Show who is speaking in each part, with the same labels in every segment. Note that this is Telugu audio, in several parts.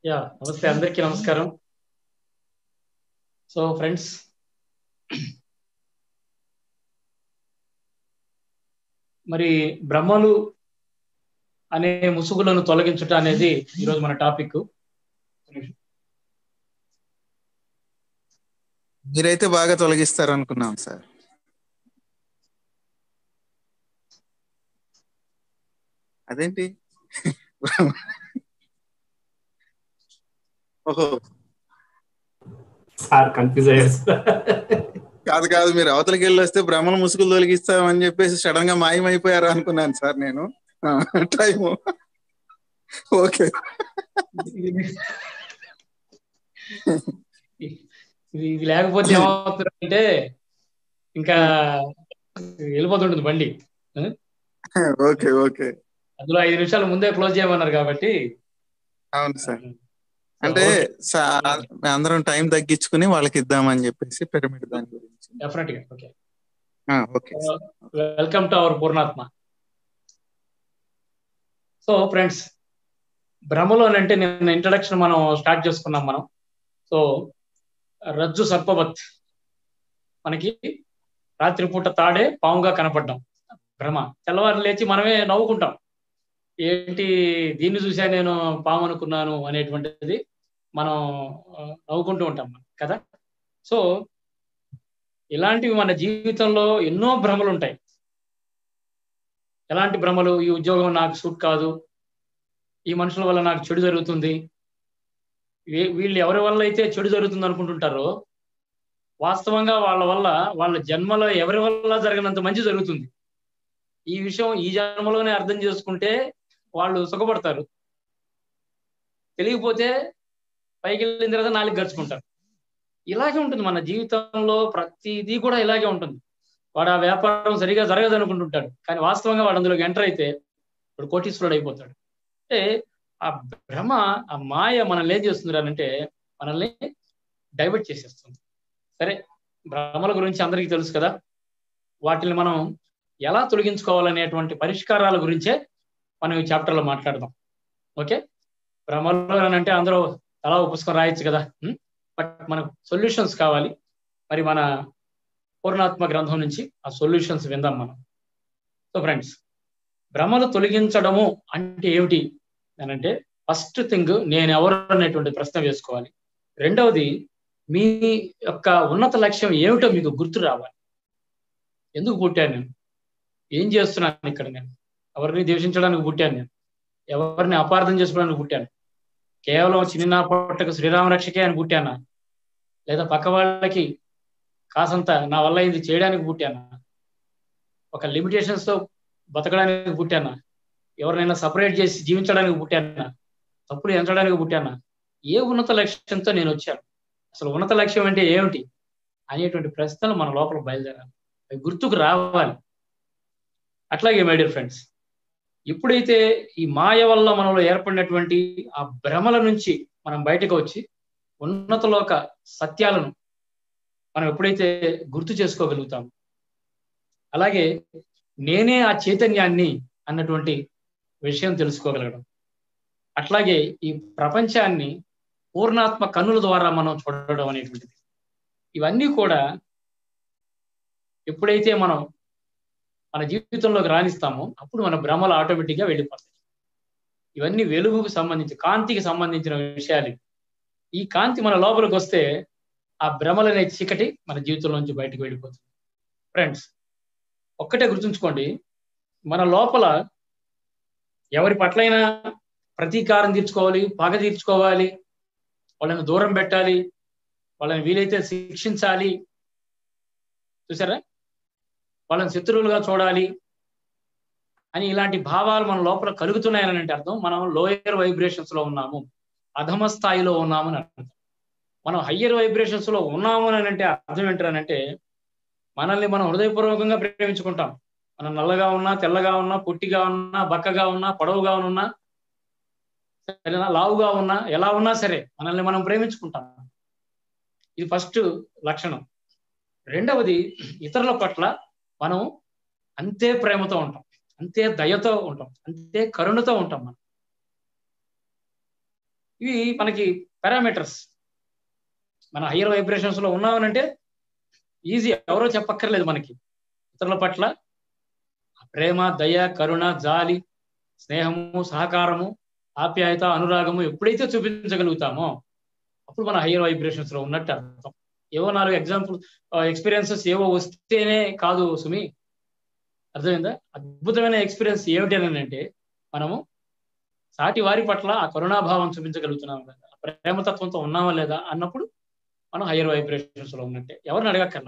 Speaker 1: యా నమస్తే అందరికీ నమస్కారం సో ఫ్రెండ్స్ మరి బ్రహ్మలు అనే ముసుగులను తొలగించుట అనేది ఈరోజు మన టాపిక్
Speaker 2: మీరైతే బాగా తొలగిస్తారు అనుకున్నాం సార్ అదేంటి ఓహో
Speaker 1: సార్ కన్ఫ్యూజ్ అయ్యారు
Speaker 2: కాదు కాదు మీరు అవతలకి వెళ్ళి వస్తే భ్రమణ ముసుగులు తొలగిస్తామని చెప్పేసి సడన్ గా మాయమైపోయారు అనుకున్నాను సార్ నేను టైము ఓకే
Speaker 1: ఇది ఇది లేకపోతే ఏమవుతుందంటే ఇంకా వెళ్ళిపోతుంటుంది బండి
Speaker 2: ఓకే ఓకే
Speaker 1: అందులో ఐదు నిమిషాల ముందే క్లోజ్ చేయమన్నారు కాబట్టి
Speaker 2: అవును సార్ అంటే అందరం టైం తగ్గించుకుని వాళ్ళకి ఇద్దామని చెప్పేసి పిరమిడ్ దాని గురించి
Speaker 1: డెఫినెట్ గా okay
Speaker 2: okay
Speaker 1: welcome to our Purnatma so friends భ్రమలు అని అంటే నిన్న ఇంట్రడక్షన్ మనం స్టార్ట్ చేసుకున్నాం మనం సో రజ్జు సర్పవత్ మనకి రాత్రిపూట తాడే పాముగా కనపడ్డాం భ్రమ తెల్లవారు లేచి మనమే నవ్వుకుంటాం ఏంటి దీన్ని చూసా నేను పాము అనుకున్నాను అనేటువంటిది మనం నవ్వుకుంటూ ఉంటాం కదా సో ఇలాంటివి మన జీవితంలో ఎన్నో భ్రమలు ఉంటాయి ఎలాంటి భ్రమలు ఈ ఉద్యోగం నాకు సూట్ కాదు ఈ మనుషుల వల్ల నాకు చెడు జరుగుతుంది వీళ్ళు ఎవరి వల్ల అయితే చెడు జరుగుతుంది అనుకుంటుంటారో వాస్తవంగా వాళ్ళ వల్ల వాళ్ళ జన్మలో ఎవరి వల్ల జరగనంత మంచి జరుగుతుంది ఈ విషయం ఈ జన్మలోనే అర్థం చేసుకుంటే వాళ్ళు సుఖపడతారు తెలియకపోతే పైకి వెళ్ళిన తర్వాత నాలుగు గడుచుకుంటారు ఇలాగే ఉంటుంది మన జీవితంలో ప్రతిదీ కూడా ఇలాగే ఉంటుంది వాడు ఆ వ్యాపారం సరిగా జరగదు అనుకుంటుంటాడు కానీ వాస్తవంగా వాడు అందులోకి ఎంటర్ అయితే వాడు కోటీశ్వరుడు అయిపోతాడు అంటే ఆ భ్రమ ఆ మాయ మనల్ని ఏం చేస్తుంది అంటే మనల్ని డైవర్ట్ చేసేస్తుంది సరే భ్రమల గురించి అందరికీ తెలుసు కదా వాటిని మనం ఎలా తొలగించుకోవాలనేటువంటి పరిష్కారాల గురించే మనం ఈ చాప్టర్లో మాట్లాడదాం ఓకే భ్రమలు అని అంటే అందరూ తలా పుస్తకం రాయొచ్చు కదా బట్ మనకు సొల్యూషన్స్ కావాలి మరి మన పూర్ణాత్మ గ్రంథం నుంచి ఆ సొల్యూషన్స్ విందాం మనం సో ఫ్రెండ్స్ భ్రమలు తొలగించడము అంటే ఏమిటి అని అంటే ఫస్ట్ థింగ్ నేను ఎవరు అనేటువంటి ప్రశ్న వేసుకోవాలి రెండవది మీ యొక్క ఉన్నత లక్ష్యం ఏమిటో మీకు గుర్తు రావాలి ఎందుకు పుట్టాను నేను ఏం చేస్తున్నాను ఇక్కడ నేను ఎవరిని ద్వేషించడానికి పుట్టాను నేను ఎవరిని అపార్థం చేసుకోవడానికి పుట్టాను కేవలం చిన్న పొట్టకు శ్రీరామ రక్షకే అని పుట్టానా లేదా పక్క వాళ్ళకి కాసంత నా వల్ల ఇది చేయడానికి పుట్టానా ఒక లిమిటేషన్స్ తో బతకడానికి పుట్టానా ఎవరినైనా సపరేట్ చేసి జీవించడానికి పుట్టానా తప్పులు ఎంచడానికి పుట్టానా ఏ ఉన్నత లక్ష్యంతో నేను వచ్చాను అసలు ఉన్నత లక్ష్యం అంటే ఏమిటి అనేటువంటి ప్రశ్నలు మన లోపల బయలుదేరాలి అవి గుర్తుకు రావాలి అట్లాగే మై డియర్ ఫ్రెండ్స్ ఎప్పుడైతే ఈ మాయ వల్ల మనలో ఏర్పడినటువంటి ఆ భ్రమల నుంచి మనం బయటకు వచ్చి ఉన్నతలోక సత్యాలను మనం ఎప్పుడైతే గుర్తు చేసుకోగలుగుతాం అలాగే నేనే ఆ చైతన్యాన్ని అన్నటువంటి విషయం తెలుసుకోగలగడం అట్లాగే ఈ ప్రపంచాన్ని పూర్ణాత్మ కన్నుల ద్వారా మనం చూడడం అనేటువంటిది ఇవన్నీ కూడా ఎప్పుడైతే మనం మన జీవితంలోకి రాణిస్తామో అప్పుడు మన భ్రమలు ఆటోమేటిక్గా వెళ్ళిపోతాయి ఇవన్నీ వెలుగుకు సంబంధించి కాంతికి సంబంధించిన విషయాలు ఈ కాంతి మన లోపలికి వస్తే ఆ భ్రమలనే చీకటి మన జీవితంలో నుంచి బయటకు వెళ్ళిపోతుంది ఫ్రెండ్స్ ఒక్కటే గుర్తుంచుకోండి మన లోపల ఎవరి పట్లైనా ప్రతీకారం తీర్చుకోవాలి పగ తీర్చుకోవాలి వాళ్ళని దూరం పెట్టాలి వాళ్ళని వీలైతే శిక్షించాలి చూసారా వాళ్ళని శత్రువులుగా చూడాలి అని ఇలాంటి భావాలు మన లోపల కలుగుతున్నాయని అంటే అర్థం మనం లోయర్ వైబ్రేషన్స్ లో ఉన్నాము అధమ స్థాయిలో ఉన్నాము అని అర్థం మనం హయ్యర్ వైబ్రేషన్స్ లో ఉన్నాము అని అంటే అర్థం ఏంటంటే మనల్ని మనం హృదయపూర్వకంగా ప్రేమించుకుంటాం మనం నల్లగా ఉన్నా తెల్లగా ఉన్నా పొట్టిగా ఉన్నా బక్కగా ఉన్నా పొడవుగా ఉన్నా సరేనా లావుగా ఉన్నా ఎలా ఉన్నా సరే మనల్ని మనం ప్రేమించుకుంటాం ఇది ఫస్ట్ లక్షణం రెండవది ఇతరుల పట్ల మనం అంతే ప్రేమతో ఉంటాం అంతే దయతో ఉంటాం అంతే కరుణతో ఉంటాం మనం ఇవి మనకి పారామీటర్స్ మన హయ్యర్ వైబ్రేషన్స్ లో ఉన్నామనంటే ఈజీ ఎవరో చెప్పక్కర్లేదు మనకి ఇతరుల పట్ల ప్రేమ దయ కరుణ జాలి స్నేహము సహకారము ఆప్యాయత అనురాగము ఎప్పుడైతే చూపించగలుగుతామో అప్పుడు మన హయ్యర్ వైబ్రేషన్స్ లో ఉన్నట్టు అర్థం ఏవో నాలుగు ఎగ్జాంపుల్ ఎక్స్పీరియన్సెస్ ఏవో వస్తేనే కాదు సుమి అర్థమైందా అద్భుతమైన ఎక్స్పీరియన్స్ ఏమిటి అని అంటే మనము సాటి వారి పట్ల ఆ కరుణాభావం చూపించగలుగుతున్నాం లేదా ప్రేమతత్వంతో ఉన్నామా లేదా అన్నప్పుడు మనం హయ్యర్ వైబ్రేషన్స్ లో ఉన్నట్టే ఎవరిని అడగక్కర్లా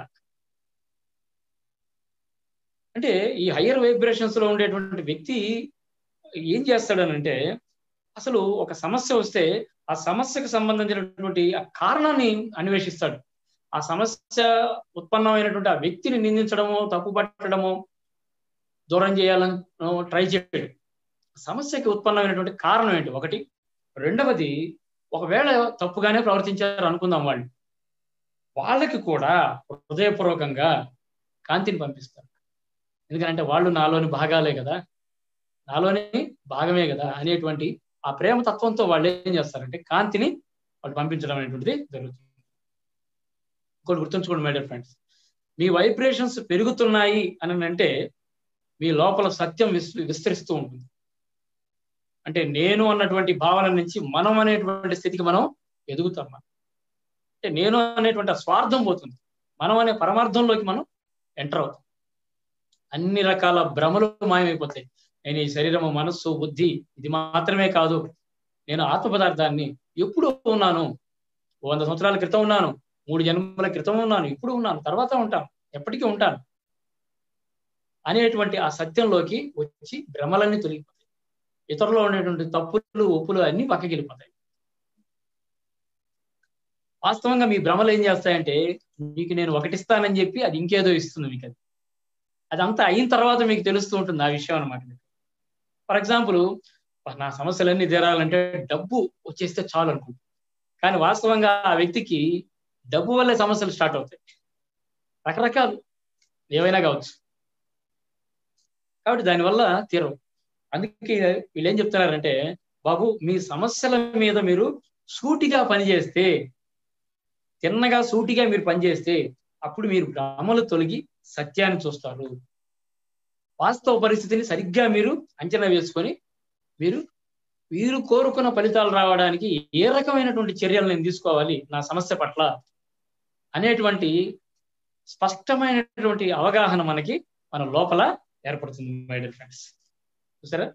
Speaker 1: అంటే ఈ హయ్యర్ వైబ్రేషన్స్ లో ఉండేటువంటి వ్యక్తి ఏం చేస్తాడనంటే అసలు ఒక సమస్య వస్తే ఆ సమస్యకు సంబంధించినటువంటి ఆ కారణాన్ని అన్వేషిస్తాడు ఆ సమస్య ఉత్పన్నమైనటువంటి ఆ వ్యక్తిని నిందించడము తప్పు పట్టడము దూరం చేయాలని ట్రై చేయడు సమస్యకి ఉత్పన్నమైనటువంటి కారణం ఏంటి ఒకటి రెండవది ఒకవేళ తప్పుగానే ప్రవర్తించారు అనుకుందాం వాళ్ళు వాళ్ళకి కూడా హృదయపూర్వకంగా కాంతిని పంపిస్తారు ఎందుకంటే వాళ్ళు నాలోని భాగాలే కదా నాలోని భాగమే కదా అనేటువంటి ఆ ప్రేమ తత్వంతో వాళ్ళు ఏం చేస్తారంటే కాంతిని వాళ్ళు పంపించడం అనేటువంటిది జరుగుతుంది ఇంకోటి గుర్తుంచుకోండి మై డియర్ ఫ్రెండ్స్ మీ వైబ్రేషన్స్ పెరుగుతున్నాయి అని అంటే మీ లోపల సత్యం విస్తరిస్తూ ఉంటుంది అంటే నేను అన్నటువంటి భావన నుంచి మనం అనేటువంటి స్థితికి మనం ఎదుగుతాం అంటే నేను అనేటువంటి స్వార్థం పోతుంది మనం అనే పరమార్థంలోకి మనం ఎంటర్ అవుతాం అన్ని రకాల భ్రమలు మాయమైపోతాయి నేను ఈ శరీరము మనస్సు బుద్ధి ఇది మాత్రమే కాదు నేను ఆత్మ పదార్థాన్ని ఎప్పుడు ఉన్నాను వంద సంవత్సరాల క్రితం ఉన్నాను మూడు జన్మల క్రితం ఉన్నాను ఇప్పుడు ఉన్నాను తర్వాత ఉంటాను ఎప్పటికీ ఉంటాను అనేటువంటి ఆ సత్యంలోకి వచ్చి భ్రమలన్నీ తొలగిపోతాయి ఇతరులో ఉండేటువంటి తప్పులు ఒప్పులు అన్ని పక్కకి వెళ్ళిపోతాయి వాస్తవంగా మీ భ్రమలు ఏం చేస్తాయంటే మీకు నేను ఒకటిస్తానని చెప్పి అది ఇంకేదో ఇస్తుంది మీకు అది అదంతా అయిన తర్వాత మీకు తెలుస్తూ ఉంటుంది ఆ విషయం అనమాట ఫర్ ఎగ్జాంపుల్ నా సమస్యలన్నీ తీరాలంటే డబ్బు వచ్చేస్తే చాలు అనుకుంటుంది కానీ వాస్తవంగా ఆ వ్యక్తికి డబ్బు వల్లే సమస్యలు స్టార్ట్ అవుతాయి రకరకాలు ఏవైనా కావచ్చు కాబట్టి దానివల్ల తీరవు అందుకే వీళ్ళు ఏం చెప్తున్నారంటే బాబు మీ సమస్యల మీద మీరు సూటిగా పనిచేస్తే తిన్నగా సూటిగా మీరు పనిచేస్తే అప్పుడు మీరు భ్రమలు తొలగి సత్యాన్ని చూస్తారు వాస్తవ పరిస్థితిని సరిగ్గా మీరు అంచనా వేసుకొని మీరు మీరు కోరుకున్న ఫలితాలు రావడానికి ఏ రకమైనటువంటి చర్యలు నేను తీసుకోవాలి నా సమస్య పట్ల అనేటువంటి స్పష్టమైనటువంటి అవగాహన మనకి మన లోపల ఏర్పడుతుంది మై డియర్ ఫ్రెండ్స్ చూసారా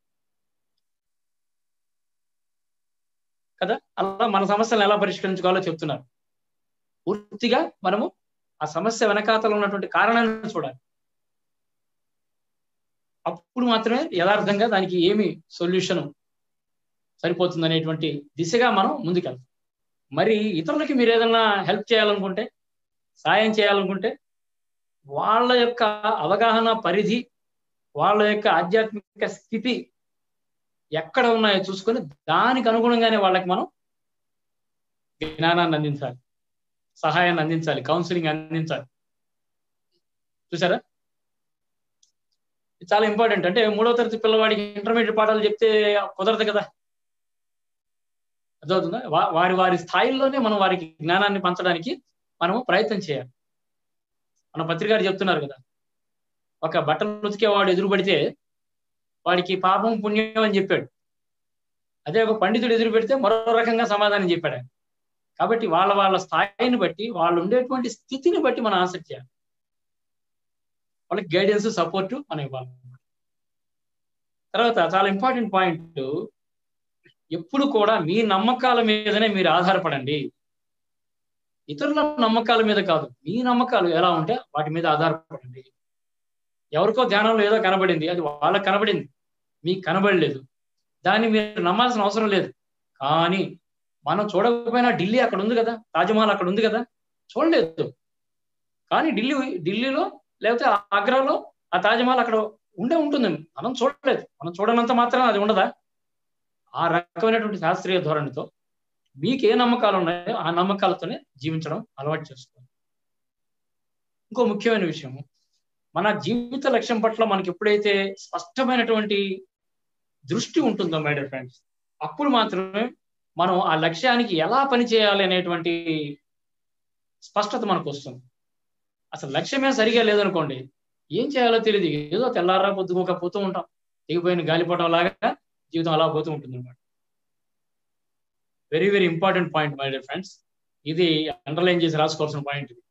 Speaker 1: కదా అలా మన సమస్యలను ఎలా పరిష్కరించుకోవాలో చెప్తున్నారు పూర్తిగా మనము ఆ సమస్య వెనకాతలో ఉన్నటువంటి కారణాన్ని చూడాలి అప్పుడు మాత్రమే యథార్థంగా దానికి ఏమి సొల్యూషన్ సరిపోతుంది అనేటువంటి దిశగా మనం ముందుకెళ్తాం మరి ఇతరులకి మీరు ఏదైనా హెల్ప్ చేయాలనుకుంటే సాయం చేయాలనుకుంటే వాళ్ళ యొక్క అవగాహన పరిధి వాళ్ళ యొక్క ఆధ్యాత్మిక స్థితి ఎక్కడ ఉన్నాయో చూసుకొని దానికి అనుగుణంగానే వాళ్ళకి మనం జ్ఞానాన్ని అందించాలి సహాయాన్ని అందించాలి కౌన్సిలింగ్ అందించాలి చూసారా చాలా ఇంపార్టెంట్ అంటే మూడో తరగతి పిల్లవాడికి ఇంటర్మీడియట్ పాఠాలు చెప్తే కుదరదు కదా అర్థమవుతుందా వారి వారి స్థాయిల్లోనే మనం వారికి జ్ఞానాన్ని పంచడానికి మనము ప్రయత్నం చేయాలి మన పత్రికారు చెప్తున్నారు కదా ఒక బట్టలు ఉతికేవాడు ఎదురు పడితే వాడికి పాపం పుణ్యం అని చెప్పాడు అదే ఒక పండితుడు ఎదురు పెడితే మరో రకంగా సమాధానం చెప్పాడు ఆయన కాబట్టి వాళ్ళ వాళ్ళ స్థాయిని బట్టి వాళ్ళు ఉండేటువంటి స్థితిని బట్టి మనం ఆన్సర్ చేయాలి వాళ్ళకి గైడెన్స్ సపోర్ట్ మనం ఇవ్వాలి తర్వాత చాలా ఇంపార్టెంట్ పాయింట్ ఎప్పుడు కూడా మీ నమ్మకాల మీదనే మీరు ఆధారపడండి ఇతరుల నమ్మకాల మీద కాదు మీ నమ్మకాలు ఎలా ఉంటే వాటి మీద ఆధారపడండి ఎవరికో ధ్యానంలో ఏదో కనబడింది అది వాళ్ళకి కనబడింది మీకు కనబడలేదు దాన్ని మీరు నమ్మాల్సిన అవసరం లేదు కానీ మనం చూడకపోయినా ఢిల్లీ అక్కడ ఉంది కదా తాజ్మహల్ అక్కడ ఉంది కదా చూడలేదు కానీ ఢిల్లీ ఢిల్లీలో లేకపోతే ఆగ్రాలో ఆ తాజ్మహల్ అక్కడ ఉండే ఉంటుంది మనం చూడలేదు మనం చూడనంత మాత్రం అది ఉండదా ఆ రకమైనటువంటి శాస్త్రీయ ధోరణితో మీకు ఏ నమ్మకాలు ఉన్నాయో ఆ నమ్మకాలతోనే జీవించడం అలవాటు చేసుకోవాలి ఇంకో ముఖ్యమైన విషయం మన జీవిత లక్ష్యం పట్ల మనకి ఎప్పుడైతే స్పష్టమైనటువంటి దృష్టి ఉంటుందో మై డియర్ ఫ్రెండ్స్ అప్పుడు మాత్రమే మనం ఆ లక్ష్యానికి ఎలా పని చేయాలి అనేటువంటి స్పష్టత మనకు వస్తుంది అసలు లక్ష్యమే సరిగా లేదనుకోండి ఏం చేయాలో తెలియదు ఏదో తెల్లారా పొద్దుకోక పోతూ ఉంటాం దిగిపోయిన గాలిపోవటం లాగా జీవితం అలా పోతూ ఉంటుంది అనమాట very very important point my dear friends ఇది అండర్లైన్ చేసి రాసుకోవాల్సిన పాయింట్ ఇది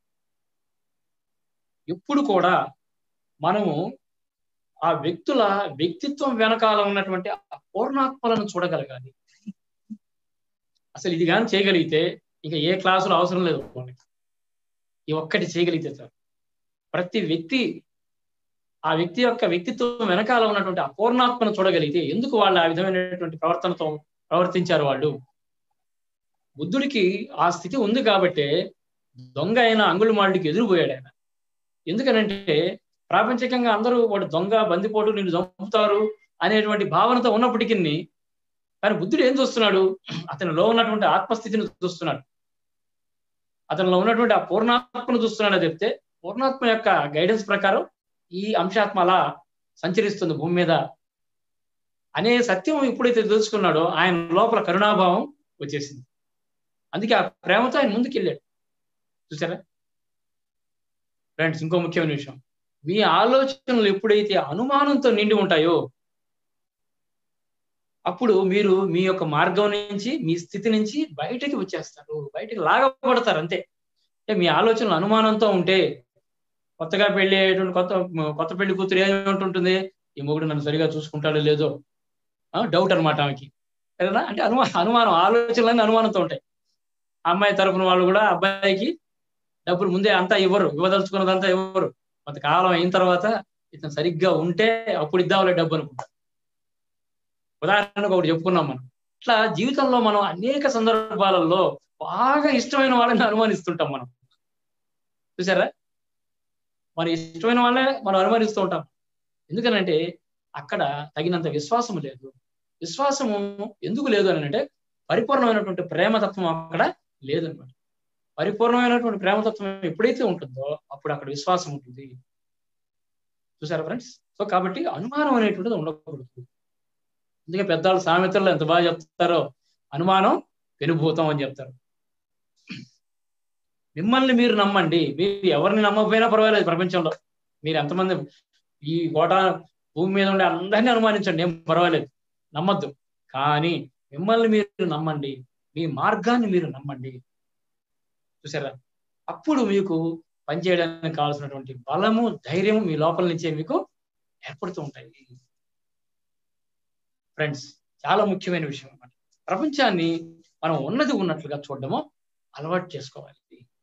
Speaker 1: ఎప్పుడు కూడా మనము ఆ వ్యక్తుల వ్యక్తిత్వం వెనకాల ఉన్నటువంటి ఆ పూర్ణాత్మలను చూడగలగాలి అసలు ఇది కానీ చేయగలిగితే ఇంకా ఏ క్లాసులు అవసరం లేదు వాళ్ళకి ఈ ఒక్కటి చేయగలిగితే సార్ ప్రతి వ్యక్తి ఆ వ్యక్తి యొక్క వ్యక్తిత్వం వెనకాల ఉన్నటువంటి అపూర్ణాత్మను చూడగలిగితే ఎందుకు వాళ్ళు ఆ విధమైనటువంటి ప్రవర్తనతో ప్రవర్తించారు వాళ్ళు బుద్ధుడికి ఆ స్థితి ఉంది కాబట్టే దొంగ అయిన అంగుళమాళ్ళకి ఎదురుపోయాడు ఆయన ఎందుకనంటే ప్రాపంచికంగా అందరూ వాడు దొంగ బందిపోటు నిన్ను చంపుతారు అనేటువంటి భావనతో ఉన్నప్పటికీ కానీ బుద్ధుడు ఏం చూస్తున్నాడు అతనిలో ఉన్నటువంటి ఆత్మస్థితిని చూస్తున్నాడు అతనిలో ఉన్నటువంటి ఆ పూర్ణాత్మను చూస్తున్నాడు చెప్తే పూర్ణాత్మ యొక్క గైడెన్స్ ప్రకారం ఈ అంశాత్మ అలా సంచరిస్తుంది భూమి మీద అనే సత్యం ఎప్పుడైతే తెలుసుకున్నాడో ఆయన లోపల కరుణాభావం వచ్చేసింది అందుకే ఆ ప్రేమతో ఆయన ముందుకు వెళ్ళాడు చూసారా ఫ్రెండ్స్ ఇంకో ముఖ్యమైన విషయం మీ ఆలోచనలు ఎప్పుడైతే అనుమానంతో నిండి ఉంటాయో అప్పుడు మీరు మీ యొక్క మార్గం నుంచి మీ స్థితి నుంచి బయటకి వచ్చేస్తారు బయటకి లాగపడతారు అంతే అంటే మీ ఆలోచనలు అనుమానంతో ఉంటే కొత్తగా పెళ్లి అయ్యేటువంటి కొత్త కొత్త పెళ్లి కూతురు ఏమంటుంటుంది ఈ మొగుడు నన్ను సరిగా చూసుకుంటాడో లేదో డౌట్ అనమాట ఆమెకి కదా అంటే అనుమా అనుమానం ఆలోచనలన్నీ అనుమానంతో ఉంటాయి అమ్మాయి తరపున వాళ్ళు కూడా అబ్బాయికి డబ్బులు ముందే అంతా ఇవ్వరు ఇవ్వదలుచుకున్నదంతా ఇవ్వరు కొంతకాలం అయిన తర్వాత ఇతను సరిగ్గా ఉంటే అప్పుడు ఇద్దాంలే డబ్బు అనుకుంటా ఉదాహరణకు ఒకటి చెప్పుకున్నాం మనం ఇట్లా జీవితంలో మనం అనేక సందర్భాలలో బాగా ఇష్టమైన వాళ్ళని అనుమానిస్తుంటాం మనం చూసారా మన ఇష్టమైన వాళ్ళే మనం అనుమానిస్తూ ఉంటాం ఎందుకనంటే అక్కడ తగినంత విశ్వాసం లేదు విశ్వాసము ఎందుకు లేదు అని అంటే పరిపూర్ణమైనటువంటి ప్రేమతత్వం అక్కడ లేదనమాట పరిపూర్ణమైనటువంటి ప్రేమతత్వం ఎప్పుడైతే ఉంటుందో అప్పుడు అక్కడ విశ్వాసం ఉంటుంది చూసారా ఫ్రెండ్స్ సో కాబట్టి అనుమానం అనేటువంటిది ఉండకూడదు అందుకే పెద్దవాళ్ళు సామెతల్లో ఎంత బాగా చెప్తారో అనుమానం పెనుభూతం అని చెప్తారు మిమ్మల్ని మీరు నమ్మండి మీరు ఎవరిని నమ్మకపోయినా పర్వాలేదు ప్రపంచంలో మీరు ఎంతమంది ఈ కోట భూమి మీద ఉండే అందరినీ అనుమానించండి ఏం పర్వాలేదు నమ్మద్దు కానీ మిమ్మల్ని మీరు నమ్మండి మీ మార్గాన్ని మీరు నమ్మండి చూసారా అప్పుడు మీకు పనిచేయడానికి కావాల్సినటువంటి బలము ధైర్యము మీ లోపల నుంచే మీకు ఏర్పడుతూ ఉంటాయి ఫ్రెండ్స్ చాలా ముఖ్యమైన విషయం అన్నమాట ప్రపంచాన్ని మనం ఉన్నది ఉన్నట్లుగా చూడడము అలవాటు చేసుకోవాలి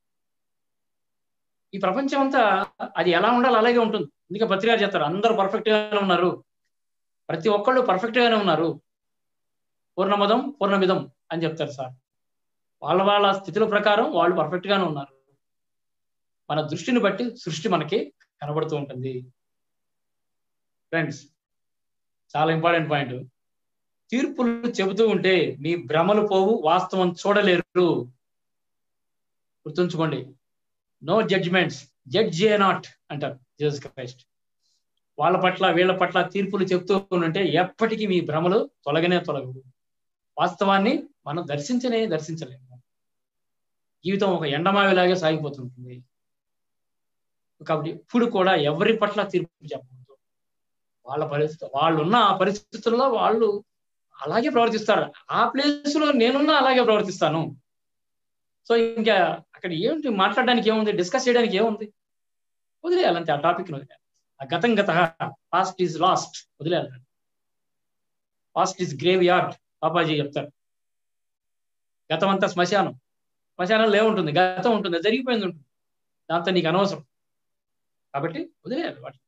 Speaker 1: ఈ ప్రపంచం అంతా అది ఎలా ఉండాలి అలాగే ఉంటుంది అందుకే పత్రిక చేస్తారు అందరూ పర్ఫెక్ట్ గానే ఉన్నారు ప్రతి ఒక్కళ్ళు పర్ఫెక్ట్ గానే ఉన్నారు పూర్ణమదం పూర్ణమిదం అని చెప్తారు సార్ వాళ్ళ వాళ్ళ స్థితుల ప్రకారం వాళ్ళు పర్ఫెక్ట్ గానే ఉన్నారు మన దృష్టిని బట్టి సృష్టి మనకి కనబడుతూ ఉంటుంది ఫ్రెండ్స్ చాలా ఇంపార్టెంట్ పాయింట్ తీర్పులు చెబుతూ ఉంటే మీ భ్రమలు పోవు వాస్తవం చూడలేరు గుర్తుంచుకోండి no judgements judge ye not అంటారు జీసస్ క్రైస్ట్ వాళ్ళ పట్ల వీళ్ళ పట్ల తీర్పులు చెప్తూ ఉంటే ఎప్పటికీ మీ భ్రమలు తొలగనే తొలగవు వాస్తవాన్ని మనం దర్శించనే దర్శించలేము జీవితం ఒక ఎండమావిలాగే సాగిపోతుంటుంది కాబట్టి ఇప్పుడు కూడా ఎవరి పట్ల తీర్పు చెప్పకూడదు వాళ్ళ పరిస్థితి వాళ్ళు ఉన్న ఆ పరిస్థితుల్లో వాళ్ళు అలాగే ప్రవర్తిస్తారు ఆ ప్లేస్ లో నేనున్నా అలాగే ప్రవర్తిస్తాను సో ఇంకా అక్కడ ఏమిటి మాట్లాడడానికి ఏముంది డిస్కస్ చేయడానికి ఏముంది వదిలేయాలంటే ఆ టాపిక్ వదిలేయాలి ఆ గతం గత పాస్ట్ ఈజ్ లాస్ట్ వదిలేయాలి past is graveyard Papaji చెప్తారు గతం అంతా శ్మశానం శ్మశానంలో ఏముంటుంది గతం ఉంటుంది జరిగిపోయింది ఉంటుంది దాంతో నీకు అనవసరం కాబట్టి వదిలేయాలి వాటి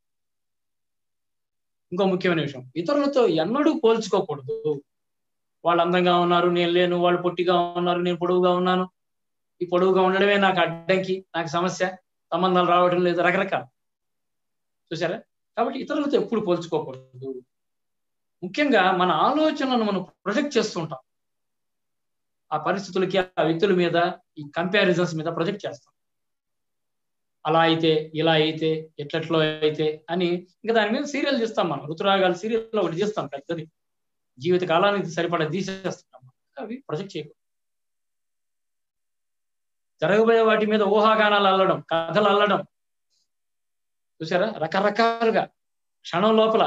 Speaker 1: ఇంకో ముఖ్యమైన విషయం ఇతరులతో ఎన్నడూ పోల్చుకోకూడదు వాళ్ళు అందంగా ఉన్నారు నేను లేను వాళ్ళు పొట్టిగా ఉన్నారు నేను పొడవుగా ఉన్నాను ఈ పొడవుగా ఉండడమే నాకు అడ్డంకి నాకు సమస్య సంబంధాలు రావడం లేదు రకరకాల చూసారా కాబట్టి ఇతరులతో ఎప్పుడు పోల్చుకోకూడదు ముఖ్యంగా మన ఆలోచనలను మనం ప్రొజెక్ట్ చేస్తుంటాం ఆ పరిస్థితులకి ఆ వ్యక్తుల మీద ఈ కంపారిజన్స్ మీద ప్రొజెక్ట్ చేస్తాం అలా అయితే ఇలా అయితే ఎట్లెట్లో అయితే అని ఇంకా దాని మీద సీరియల్ చేస్తాం మనం ఋతురాగాలు సీరియల్ ఒకటి చేస్తాం పెద్దది జీవిత కాలానికి సరిపడా తీసేస్తాం అవి ప్రొజెక్ట్ చేయకూడదు జరగబోయే వాటి మీద ఊహాగానాలు అల్లడం కథలు అల్లడం చూసారా రకరకాలుగా క్షణం లోపల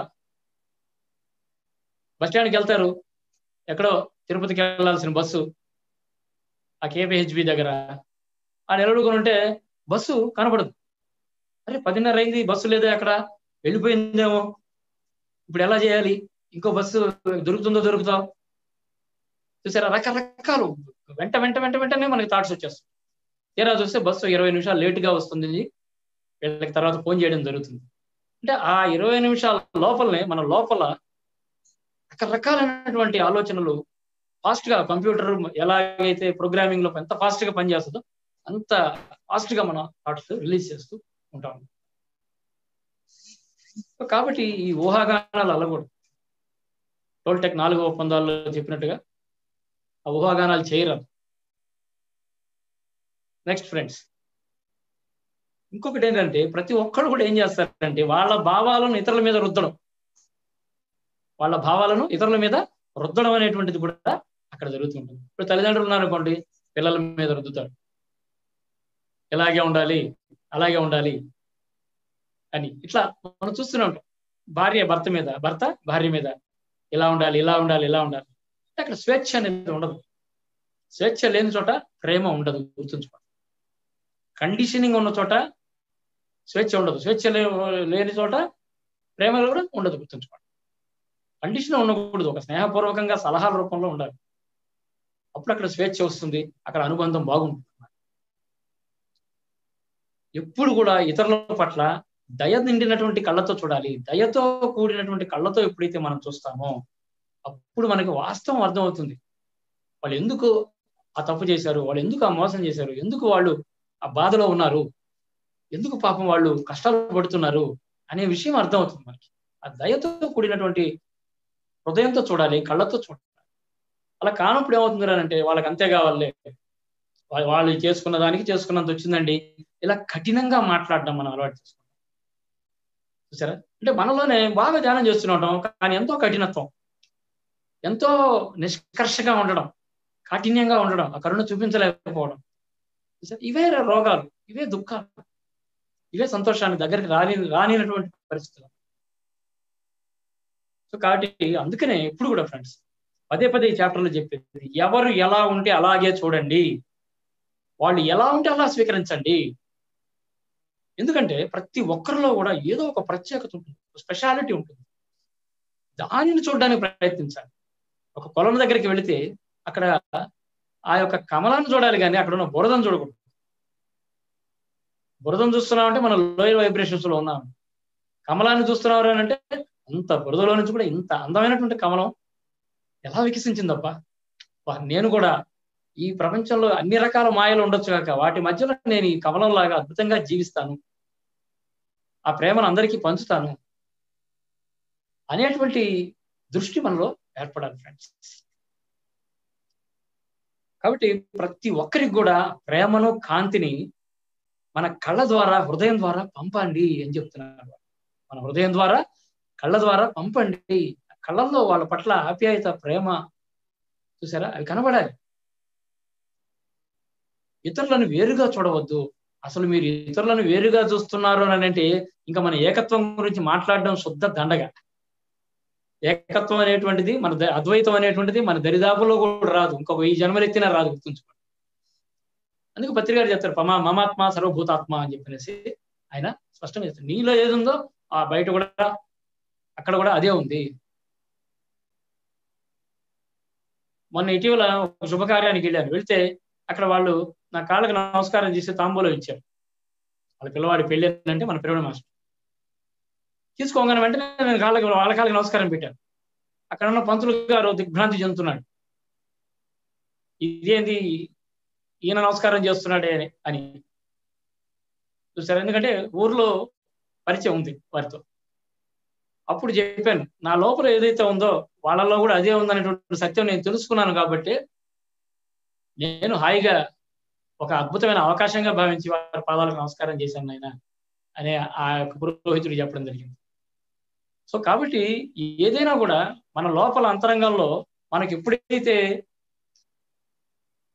Speaker 1: బస్ స్టాండ్కి వెళ్తారు ఎక్కడో తిరుపతికి వెళ్ళాల్సిన బస్సు ఆ కేపీహెచ్బి దగ్గర ఆ నిలబడుకుని ఉంటే బస్సు కనపడదు అరే పదిన్నర అయింది బస్సు లేదా అక్కడ వెళ్ళిపోయిందేమో ఇప్పుడు ఎలా చేయాలి ఇంకో బస్సు దొరుకుతుందో దొరుకుతా చూసారా రకరకాలు వెంట వెంట వెంట వెంటనే మనకి థాట్స్ వచ్చేస్తాయి తీరా చూస్తే బస్సు ఇరవై నిమిషాలు లేటుగా వస్తుంది వీళ్ళకి తర్వాత ఫోన్ చేయడం జరుగుతుంది అంటే ఆ ఇరవై నిమిషాల లోపలనే మన లోపల రకరకాలైనటువంటి ఆలోచనలు ఫాస్ట్ గా కంప్యూటర్ ఎలాగైతే ప్రోగ్రామింగ్ లో ఎంత ఫాస్ట్ గా పనిచేస్తుందో అంత ఫాస్ట్ గా మన థాట్స్ రిలీజ్ చేస్తూ ఉంటాం కాబట్టి ఈ ఊహాగానాలు అల్లకూడదు టోల్టెక్ నాలుగో ఒప్పందాల్లో చెప్పినట్టుగా ఆ ఊహాగానాలు చేయరాదు నెక్స్ట్ ఫ్రెండ్స్ ఇంకొకటి ఏంటంటే ప్రతి ఒక్కరు కూడా ఏం చేస్తారంటే వాళ్ళ భావాలను ఇతరుల మీద రుద్దడం వాళ్ళ భావాలను ఇతరుల మీద రుద్దడం అనేటువంటిది కూడా అక్కడ జరుగుతుంటుంది ఇప్పుడు తల్లిదండ్రులు ఉన్నారనుకోండి పిల్లల మీద రుద్దుతారు ఇలాగే ఉండాలి అలాగే ఉండాలి అని ఇట్లా మనం చూస్తూనే ఉంటాం భార్య భర్త మీద భర్త భార్య మీద ఇలా ఉండాలి ఇలా ఉండాలి ఇలా ఉండాలి అక్కడ స్వేచ్ఛ అనేది ఉండదు స్వేచ్ఛ లేని చోట ప్రేమ ఉండదు గుర్తుంచుకోండి కండిషనింగ్ ఉన్న చోట స్వేచ్ఛ ఉండదు స్వేచ్ఛ లేని చోట ప్రేమ కూడా ఉండదు గుర్తుంచుకోండి కండిషన్ ఉండకూడదు ఒక స్నేహపూర్వకంగా సలహాల రూపంలో ఉండాలి అప్పుడు అక్కడ స్వేచ్ఛ వస్తుంది అక్కడ అనుబంధం బాగుంటుంది ఎప్పుడు కూడా ఇతరుల పట్ల దయ నిండినటువంటి కళ్ళతో చూడాలి దయతో కూడినటువంటి కళ్ళతో ఎప్పుడైతే మనం చూస్తామో అప్పుడు మనకి వాస్తవం అర్థమవుతుంది వాళ్ళు ఎందుకు ఆ తప్పు చేశారు వాళ్ళు ఎందుకు ఆ మోసం చేశారు ఎందుకు వాళ్ళు ఆ బాధలో ఉన్నారు ఎందుకు పాపం వాళ్ళు కష్టాలు పడుతున్నారు అనే విషయం అర్థమవుతుంది మనకి ఆ దయతో కూడినటువంటి హృదయంతో చూడాలి కళ్ళతో చూడాలి అలా కానప్పుడు ఏమవుతుంది అంటే వాళ్ళకి అంతే కావాలి వాళ్ళు చేసుకున్న దానికి చేసుకున్నంత వచ్చిందండి ఇలా కఠినంగా మాట్లాడడం మనం అలవాటు చేసుకుంటాం చూసారా అంటే మనలోనే బాగా ధ్యానం చేస్తుంటాం కానీ ఎంతో కఠినత్వం ఎంతో నిష్కర్షగా ఉండడం కాఠిన్యంగా ఉండడం ఆ కరుణ చూపించలేకపోవడం ఇవే రోగాలు ఇవే దుఃఖాలు ఇవే సంతోషాన్ని దగ్గరికి రాని రానినటువంటి పరిస్థితులు సో కాబట్టి అందుకనే ఎప్పుడు కూడా ఫ్రెండ్స్ పదే పదే ఈ చాప్టర్లో చెప్పేది ఎవరు ఎలా ఉంటే అలాగే చూడండి వాళ్ళు ఎలా ఉంటే అలా స్వీకరించండి ఎందుకంటే ప్రతి ఒక్కరిలో కూడా ఏదో ఒక ప్రత్యేకత ఉంటుంది స్పెషాలిటీ ఉంటుంది దానిని చూడడానికి ప్రయత్నించాలి ఒక పొలం దగ్గరికి వెళితే అక్కడ ఆ యొక్క కమలాన్ని చూడాలి కానీ అక్కడ ఉన్న బురదను చూడకూడదు బురదను చూస్తున్నామంటే మనం లోయర్ వైబ్రేషన్స్ లో ఉన్నాం కమలాన్ని చూస్తున్నారు అని అంటే అంత బురదలో నుంచి కూడా ఇంత అందమైనటువంటి కమలం ఎలా వికసించిందబ్బా నేను కూడా ఈ ప్రపంచంలో అన్ని రకాల మాయలు ఉండొచ్చు కాక వాటి మధ్యలో నేను ఈ కమలం లాగా అద్భుతంగా జీవిస్తాను ఆ ప్రేమను అందరికీ పంచుతాను అనేటువంటి దృష్టి మనలో ఏర్పడాలి ఫ్రెండ్స్ కాబట్టి ప్రతి ఒక్కరికి కూడా ప్రేమను కాంతిని మన కళ్ళ ద్వారా హృదయం ద్వారా పంపండి అని చెప్తున్నారు మన హృదయం ద్వారా కళ్ళ ద్వారా పంపండి కళ్ళల్లో వాళ్ళ పట్ల ఆప్యాయత ప్రేమ చూసారా అవి కనబడాలి ఇతరులను వేరుగా చూడవద్దు అసలు మీరు ఇతరులను వేరుగా చూస్తున్నారు అని అంటే ఇంకా మన ఏకత్వం గురించి మాట్లాడడం శుద్ధ దండగా ఏకత్వం అనేటువంటిది మన అద్వైతం అనేటువంటిది మన దరిదాపులో కూడా రాదు ఇంకొక ఈ జన్మలు ఎత్తినా రాదు గుర్తుంచుకోండి అందుకు పత్రిక గారు చెప్తారు పమా మమాత్మ సర్వభూతాత్మ అని చెప్పనేసి ఆయన స్పష్టంగా చెప్తారు నీలో ఏది ఉందో ఆ బయట కూడా అక్కడ కూడా అదే ఉంది మొన్న ఇటీవల ఒక శుభకార్యానికి వెళ్ళాను వెళ్తే అక్కడ వాళ్ళు నా కాళ్ళకి నమస్కారం చేసి తాంబూలం ఇచ్చారు వాళ్ళ పిల్లవాడి పెళ్ళి అంటే మన పిల్లవాడి మాస్టర్ తీసుకోగానే వెంటనే నేను కాళ్ళకి వాళ్ళ కాళ్ళకి నమస్కారం పెట్టాను అక్కడ ఉన్న పంతులు గారు దిగ్భ్రాంతి చెందుతున్నాడు ఇదేంది ఈయన నమస్కారం చేస్తున్నాడే అని అని చూసారు ఎందుకంటే ఊర్లో పరిచయం ఉంది వారితో అప్పుడు చెప్పాను నా లోపల ఏదైతే ఉందో వాళ్ళలో కూడా అదే ఉందనేటువంటి సత్యం నేను తెలుసుకున్నాను కాబట్టి నేను హాయిగా ఒక అద్భుతమైన అవకాశంగా భావించి వారి పాదాలకు నమస్కారం చేశాను ఆయన అనే ఆ యొక్క పురోహితుడు చెప్పడం జరిగింది సో కాబట్టి ఏదైనా కూడా మన లోపల అంతరంగంలో మనకి ఎప్పుడైతే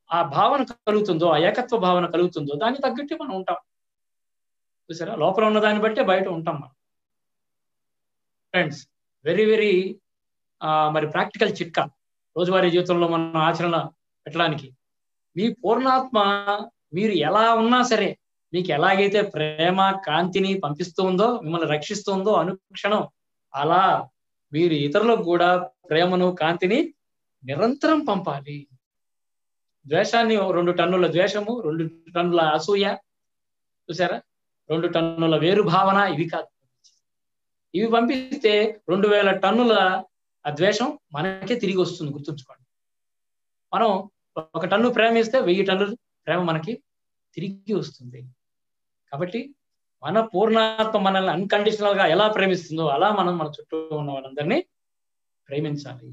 Speaker 1: ఆ భావన కలుగుతుందో ఆ ఏకత్వ భావన కలుగుతుందో దాన్ని తగ్గట్టే మనం ఉంటాం చూసారా లోపల ఉన్న దాన్ని బట్టే బయట ఉంటాం మనం ఫ్రెండ్స్ వెరీ వెరీ మరి ప్రాక్టికల్ చిట్కా రోజువారీ జీవితంలో మనం ఆచరణ పెట్టడానికి మీ పూర్ణాత్మ మీరు ఎలా ఉన్నా సరే మీకు ఎలాగైతే ప్రేమ కాంతిని పంపిస్తూ ఉందో మిమ్మల్ని రక్షిస్తుందో అనుక్షణం అలా మీరు ఇతరులకు కూడా ప్రేమను కాంతిని నిరంతరం పంపాలి ద్వేషాన్ని రెండు టన్నుల ద్వేషము రెండు టన్నుల అసూయ చూసారా రెండు టన్నుల వేరు భావన ఇవి కాదు ఇవి పంపిస్తే రెండు వేల టన్నుల ఆ ద్వేషం మనకే తిరిగి వస్తుంది గుర్తుంచుకోండి మనం ఒక టన్ను ప్రేమ ఇస్తే వెయ్యి టన్నులు ప్రేమ మనకి తిరిగి వస్తుంది కాబట్టి మన పూర్ణాత్మ మనల్ని అన్కండిషనల్ గా ఎలా ప్రేమిస్తుందో అలా మనం మన చుట్టూ ఉన్న వాళ్ళందరినీ ప్రేమించాలి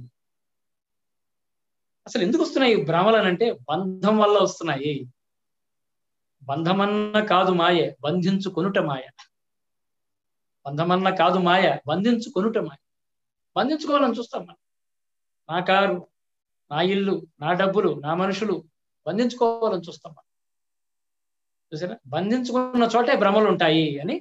Speaker 1: అసలు ఎందుకు వస్తున్నాయి భ్రమలు అంటే బంధం వల్ల వస్తున్నాయి బంధమన్న కాదు మాయ బంధించుకొనుట మాయ బంధమన్న కాదు మాయ బంధించుకొనుట మాయ బంధించుకోవాలని చూస్తాం మనం నా కారు నా ఇల్లు నా డబ్బులు నా మనుషులు బంధించుకోవాలని చూస్తాం మనం చూసారా బంధించుకున్న చోటే భ్రమలు ఉంటాయి అని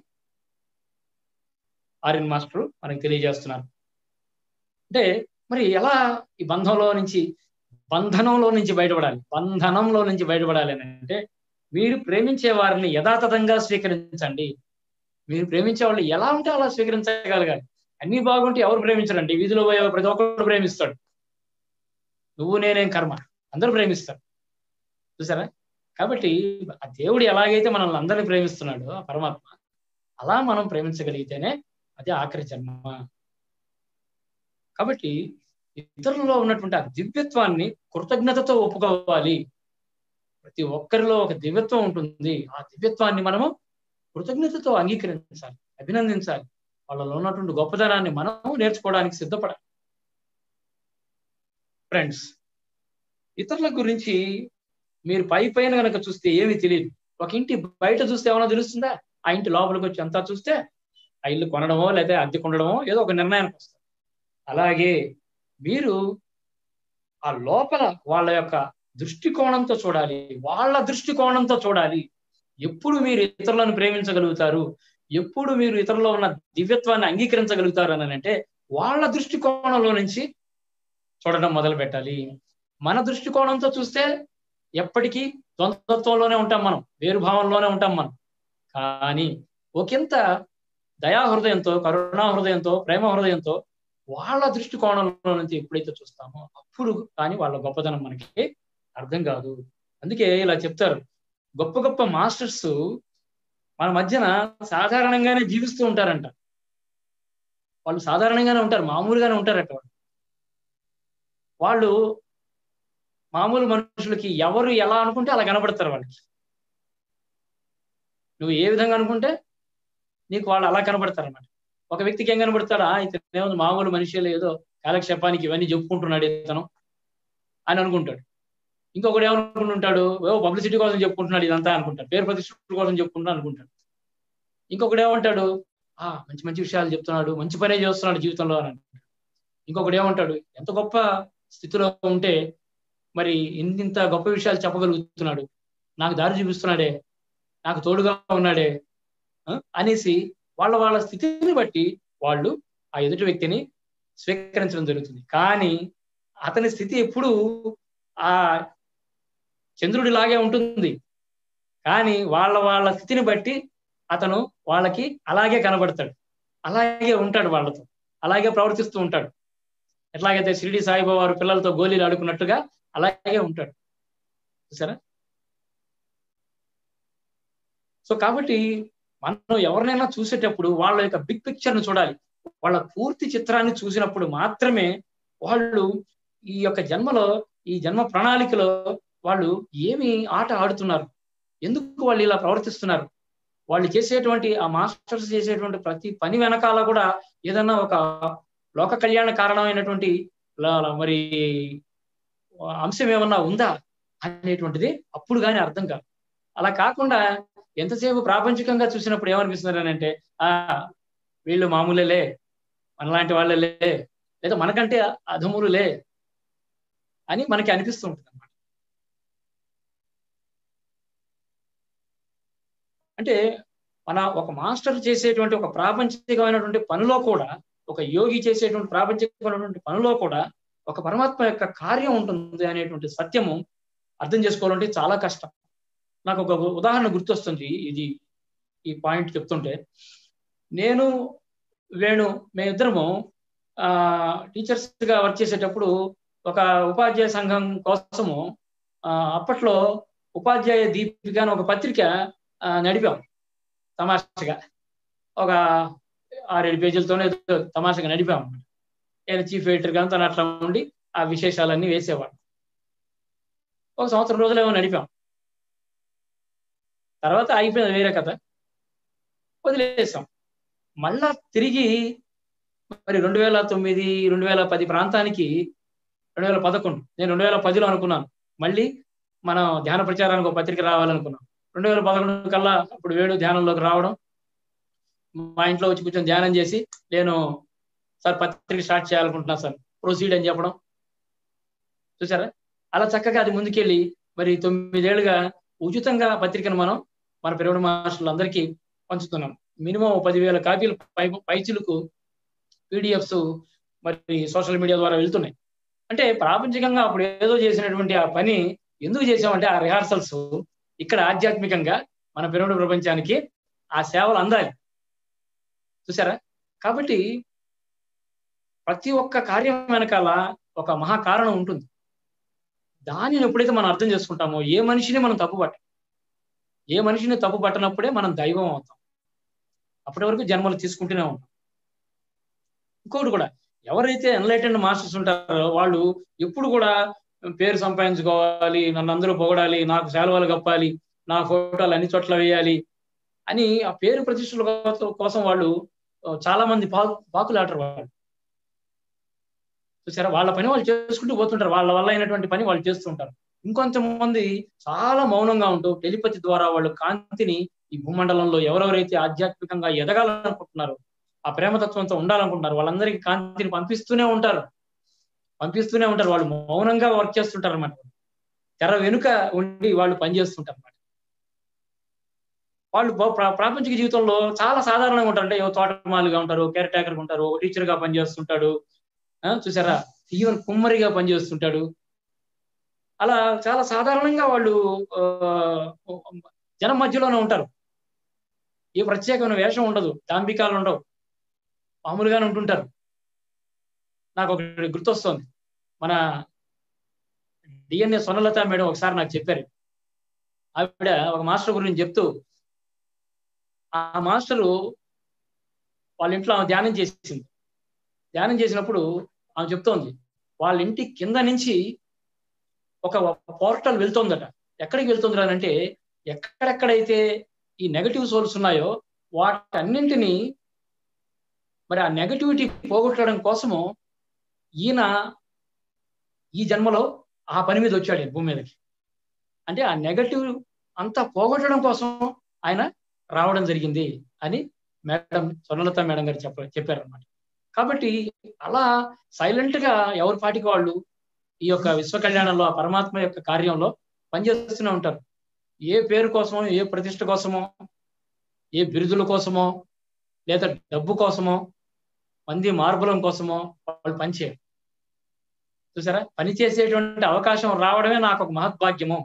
Speaker 1: ఆర్యన్ మాస్టర్ మనకి తెలియజేస్తున్నారు అంటే మరి ఎలా ఈ బంధంలో నుంచి బంధనంలో నుంచి బయటపడాలి బంధనంలో నుంచి బయటపడాలి అని అంటే మీరు ప్రేమించే వారిని యథాతథంగా స్వీకరించండి మీరు ప్రేమించే వాళ్ళు ఎలా ఉంటే అలా స్వీకరించగలగాలి అన్ని బాగుంటే ఎవరు ప్రేమించరండి వీధిలో పోయే ప్రతి ఒక్కరు ప్రేమిస్తాడు నువ్వు నేనేం కర్మ అందరూ ప్రేమిస్తారు చూసారా కాబట్టి ఆ దేవుడు ఎలాగైతే మనల్ని అందరినీ ప్రేమిస్తున్నాడో ఆ పరమాత్మ అలా మనం ప్రేమించగలిగితేనే అది ఆఖరి జన్మ కాబట్టి ఇతరులలో ఉన్నటువంటి ఆ దివ్యత్వాన్ని కృతజ్ఞతతో ఒప్పుకోవాలి ప్రతి ఒక్కరిలో ఒక దివ్యత్వం ఉంటుంది ఆ దివ్యత్వాన్ని మనము కృతజ్ఞతతో అంగీకరించాలి అభినందించాలి వాళ్ళలో ఉన్నటువంటి గొప్పతనాన్ని మనం నేర్చుకోవడానికి సిద్ధపడాలి ఫ్రెండ్స్ ఇతరుల గురించి మీరు పై పైన కనుక చూస్తే ఏమీ తెలియదు ఒక ఇంటి బయట చూస్తే ఏమైనా తెలుస్తుందా ఆ ఇంటి లోపలికి వచ్చి అంతా చూస్తే ఆ ఇల్లు కొనడమో లేదా అద్దె కొనడమో ఏదో ఒక నిర్ణయానికి వస్తారు అలాగే మీరు ఆ లోపల వాళ్ళ యొక్క దృష్టికోణంతో చూడాలి వాళ్ళ దృష్టికోణంతో చూడాలి ఎప్పుడు మీరు ఇతరులను ప్రేమించగలుగుతారు ఎప్పుడు మీరు ఇతరుల్లో ఉన్న దివ్యత్వాన్ని అంగీకరించగలుగుతారు అని అంటే వాళ్ళ దృష్టికోణంలో నుంచి చూడడం మొదలు పెట్టాలి మన దృష్టికోణంతో చూస్తే ఎప్పటికీ ద్వంద్వత్వంలోనే ఉంటాం మనం వేరు భావంలోనే ఉంటాం మనం కానీ ఒకంత దయా హృదయంతో కరుణా హృదయంతో ప్రేమ హృదయంతో వాళ్ళ దృష్టికోణంలో నుంచి ఎప్పుడైతే చూస్తామో అప్పుడు కానీ వాళ్ళ గొప్పతనం మనకి అర్థం కాదు అందుకే ఇలా చెప్తారు గొప్ప గొప్ప మాస్టర్స్ మన మధ్యన సాధారణంగానే జీవిస్తూ ఉంటారంట వాళ్ళు సాధారణంగానే ఉంటారు మామూలుగానే ఉంటారట వాళ్ళు వాళ్ళు మామూలు మనుషులకి ఎవరు ఎలా అనుకుంటే అలా కనబడతారు వాళ్ళకి నువ్వు ఏ విధంగా అనుకుంటే నీకు వాళ్ళు అలా కనబడతారు అన్నమాట ఒక వ్యక్తికి ఏం కనబడతాడా ఇతను ఏముంది మామూలు మనిషి ఏదో కాలక్షేపానికి ఇవన్నీ చెప్పుకుంటున్నాడు ఇతను అని అనుకుంటాడు ఇంకొకటి ఏమనుకుంటుంటాడు ఏవో పబ్లిసిటీ కోసం చెప్పుకుంటున్నాడు ఇదంతా అనుకుంటాడు పేరు ప్రతిష్ట కోసం చెప్పుకుంటున్నాడు అనుకుంటాడు ఇంకొకటి ఏమంటాడు ఆ మంచి మంచి విషయాలు చెప్తున్నాడు మంచి పనే చేస్తున్నాడు జీవితంలో అని అంటాడు ఇంకొకటి ఏమంటాడు ఎంత గొప్ప స్థితిలో ఉంటే మరి ఇంత గొప్ప విషయాలు చెప్పగలుగుతున్నాడు నాకు దారి చూపిస్తున్నాడే నాకు తోడుగా ఉన్నాడే అనేసి వాళ్ళ వాళ్ళ స్థితిని బట్టి వాళ్ళు ఆ ఎదుటి వ్యక్తిని స్వీకరించడం జరుగుతుంది కానీ అతని స్థితి ఎప్పుడు ఆ చంద్రుడిలాగే ఉంటుంది కానీ వాళ్ళ వాళ్ళ స్థితిని బట్టి అతను వాళ్ళకి అలాగే కనబడతాడు అలాగే ఉంటాడు వాళ్ళతో అలాగే ప్రవర్తిస్తూ ఉంటాడు ఎట్లాగైతే షిరిడి సాయిబాబా వారు పిల్లలతో గోళీలు ఆడుకున్నట్టుగా అలాగే ఉంటాడు చూసారా సో కాబట్టి మనం ఎవరినైనా చూసేటప్పుడు వాళ్ళ యొక్క బిగ్ పిక్చర్ ను చూడాలి వాళ్ళ పూర్తి చిత్రాన్ని చూసినప్పుడు మాత్రమే వాళ్ళు ఈ యొక్క జన్మలో ఈ జన్మ ప్రణాళికలో వాళ్ళు ఏమి ఆట ఆడుతున్నారు ఎందుకు వాళ్ళు ఇలా ప్రవర్తిస్తున్నారు వాళ్ళు చేసేటువంటి ఆ మాస్టర్స్ చేసేటువంటి ప్రతి పని వెనకాల కూడా ఏదన్నా ఒక లోక కళ్యాణ కారణమైనటువంటి మరి అంశం ఏమన్నా ఉందా అనేటువంటిది అప్పుడు కానీ అర్థం కాదు అలా కాకుండా ఎంతసేపు ప్రాపంచికంగా చూసినప్పుడు ఏమనిపిస్తున్నారు అని అంటే ఆ వీళ్ళు మామూలేలే మనలాంటి వాళ్ళలే లేదా మనకంటే అధములులే అని మనకి అనిపిస్తూ ఉంటుంది అనమాట అంటే మన ఒక మాస్టర్ చేసేటువంటి ఒక ప్రాపంచికమైనటువంటి పనిలో కూడా ఒక యోగి చేసేటువంటి ప్రాపంచికమైనటువంటి పనిలో కూడా ఒక పరమాత్మ యొక్క కార్యం ఉంటుంది అనేటువంటి సత్యము అర్థం చేసుకోవాలంటే చాలా కష్టం నాకు ఒక ఉదాహరణ గుర్తొస్తుంది ఇది ఈ పాయింట్ చెప్తుంటే నేను వేణు మేమిద్దరము ఆ టీచర్స్ గా వర్క్ చేసేటప్పుడు ఒక ఉపాధ్యాయ సంఘం కోసము ఆ అప్పట్లో ఉపాధ్యాయ దీపిక అని ఒక పత్రిక నడిపాం తమాషగా ఒక ఆరేడు పేజీలతోనే తమాషగా నడిపాం నేను చీఫ్ ఎడిటర్ కానీ తను అట్లా ఉండి ఆ విశేషాలన్నీ వేసేవాడు ఒక సంవత్సరం రోజులేమో నడిపాం తర్వాత అయిపోయింది వేరే కథ వదిలేసాం మళ్ళా తిరిగి మరి రెండు వేల తొమ్మిది రెండు వేల పది ప్రాంతానికి రెండు వేల పదకొండు నేను రెండు వేల పదిలో అనుకున్నాను మళ్ళీ మనం ధ్యాన ప్రచారానికి ఒక పత్రిక రావాలనుకున్నాం రెండు వేల పదకొండు కల్లా అప్పుడు వేడు ధ్యానంలోకి రావడం మా ఇంట్లో వచ్చి కూర్చొని ధ్యానం చేసి నేను సార్ పత్రిక స్టార్ట్ చేయాలనుకుంటున్నా సార్ ప్రొసీడ్ అని చెప్పడం చూసారా అలా చక్కగా అది ముందుకెళ్ళి మరి తొమ్మిదేళ్లుగా ఉచితంగా పత్రికను మనం మన పిరమిడ్ మాస్టర్లు అందరికీ పంచుతున్నాం మినిమం పదివేల కాపీలు పై పైచులకు పీడిఎఫ్స్ మరి సోషల్ మీడియా ద్వారా వెళ్తున్నాయి అంటే ప్రాపంచికంగా అప్పుడు ఏదో చేసినటువంటి ఆ పని ఎందుకు చేసామంటే ఆ రిహార్సల్స్ ఇక్కడ ఆధ్యాత్మికంగా మన పిరమిడ్ ప్రపంచానికి ఆ సేవలు అందాలి చూసారా కాబట్టి ప్రతి ఒక్క కార్యం వెనకాల ఒక మహాకారణం ఉంటుంది దానిని ఎప్పుడైతే మనం అర్థం చేసుకుంటామో ఏ మనిషిని మనం తప్పు పట్ట ఏ మనిషిని తప్పు పట్టనప్పుడే మనం దైవం అవుతాం అప్పటి వరకు జన్మలు తీసుకుంటూనే ఉంటాం ఇంకొకటి కూడా ఎవరైతే ఎన్లైటెండ్ మాస్టర్స్ ఉంటారో వాళ్ళు ఎప్పుడు కూడా పేరు సంపాదించుకోవాలి నన్ను అందరూ పొగడాలి నాకు శాలువాలు కప్పాలి నా ఫోటోలు అన్ని చోట్ల వేయాలి అని ఆ పేరు ప్రతిష్టల కోసం వాళ్ళు చాలా మంది పాకు పాకులాటరు వాళ్ళు చూసారా వాళ్ళ పని వాళ్ళు చేసుకుంటూ పోతుంటారు వాళ్ళ వల్ల అయినటువంటి పని వాళ్ళు చేస్తుంటారు ఇంకొంతమంది చాలా మౌనంగా ఉంటూ టెలిపతి ద్వారా వాళ్ళు కాంతిని ఈ భూమండలంలో ఎవరెవరైతే ఆధ్యాత్మికంగా ఎదగాలనుకుంటున్నారో ఆ ప్రేమతత్వంతో ఉండాలనుకుంటున్నారు వాళ్ళందరికీ కాంతిని పంపిస్తూనే ఉంటారు పంపిస్తూనే ఉంటారు వాళ్ళు మౌనంగా వర్క్ చేస్తుంటారు అనమాట తెర వెనుక ఉండి వాళ్ళు పనిచేస్తుంటారు అనమాట వాళ్ళు ప్రాపంచిక జీవితంలో చాలా సాధారణంగా ఉంటారు అంటే తోటమాలుగా ఉంటారు కేర్ టేకర్గా ఉంటారు టీచర్ గా పనిచేస్తుంటాడు చూసారా ఈవెన్ కుమ్మరిగా పనిచేస్తుంటాడు అలా చాలా సాధారణంగా వాళ్ళు జనం మధ్యలోనే ఉంటారు ఏ ప్రత్యేకమైన వేషం ఉండదు దాంబికాలు ఉండవు మామూలుగానే ఉంటుంటారు నాకు ఒకటి గుర్తొస్తుంది మన డిఎన్ఏ సొనలత మేడం ఒకసారి నాకు చెప్పారు ఆవిడ ఒక మాస్టర్ గురించి చెప్తూ ఆ మాస్టరు వాళ్ళ ఇంట్లో ఆమె ధ్యానం చేసింది ధ్యానం చేసినప్పుడు ఆమె చెప్తోంది వాళ్ళ ఇంటి కింద నుంచి ఒక పోర్టల్ వెళ్తోందట ఎక్కడికి వెళ్తుంది అంటే ఎక్కడెక్కడైతే ఈ నెగటివ్ సోల్స్ ఉన్నాయో వాటన్నింటినీ మరి ఆ నెగటివిటీ పోగొట్టడం కోసము ఈయన ఈ జన్మలో ఆ పని మీద వచ్చాడు భూమి మీదకి అంటే ఆ నెగటివ్ అంతా పోగొట్టడం కోసం ఆయన రావడం జరిగింది అని మేడం స్వర్ణలత మేడం గారు చెప్ప చెప్పారనమాట కాబట్టి అలా సైలెంట్ గా ఎవరి పాటికి వాళ్ళు ఈ యొక్క విశ్వ కళ్యాణంలో ఆ పరమాత్మ యొక్క కార్యంలో పనిచేస్తూనే ఉంటారు ఏ పేరు కోసమో ఏ ప్రతిష్ట కోసమో ఏ బిరుదుల కోసమో లేదా డబ్బు కోసమో మంది మార్బలం కోసమో వాళ్ళు పనిచేయరు చూసారా పని చేసేటువంటి అవకాశం రావడమే నాకు ఒక మహద్భాగ్యము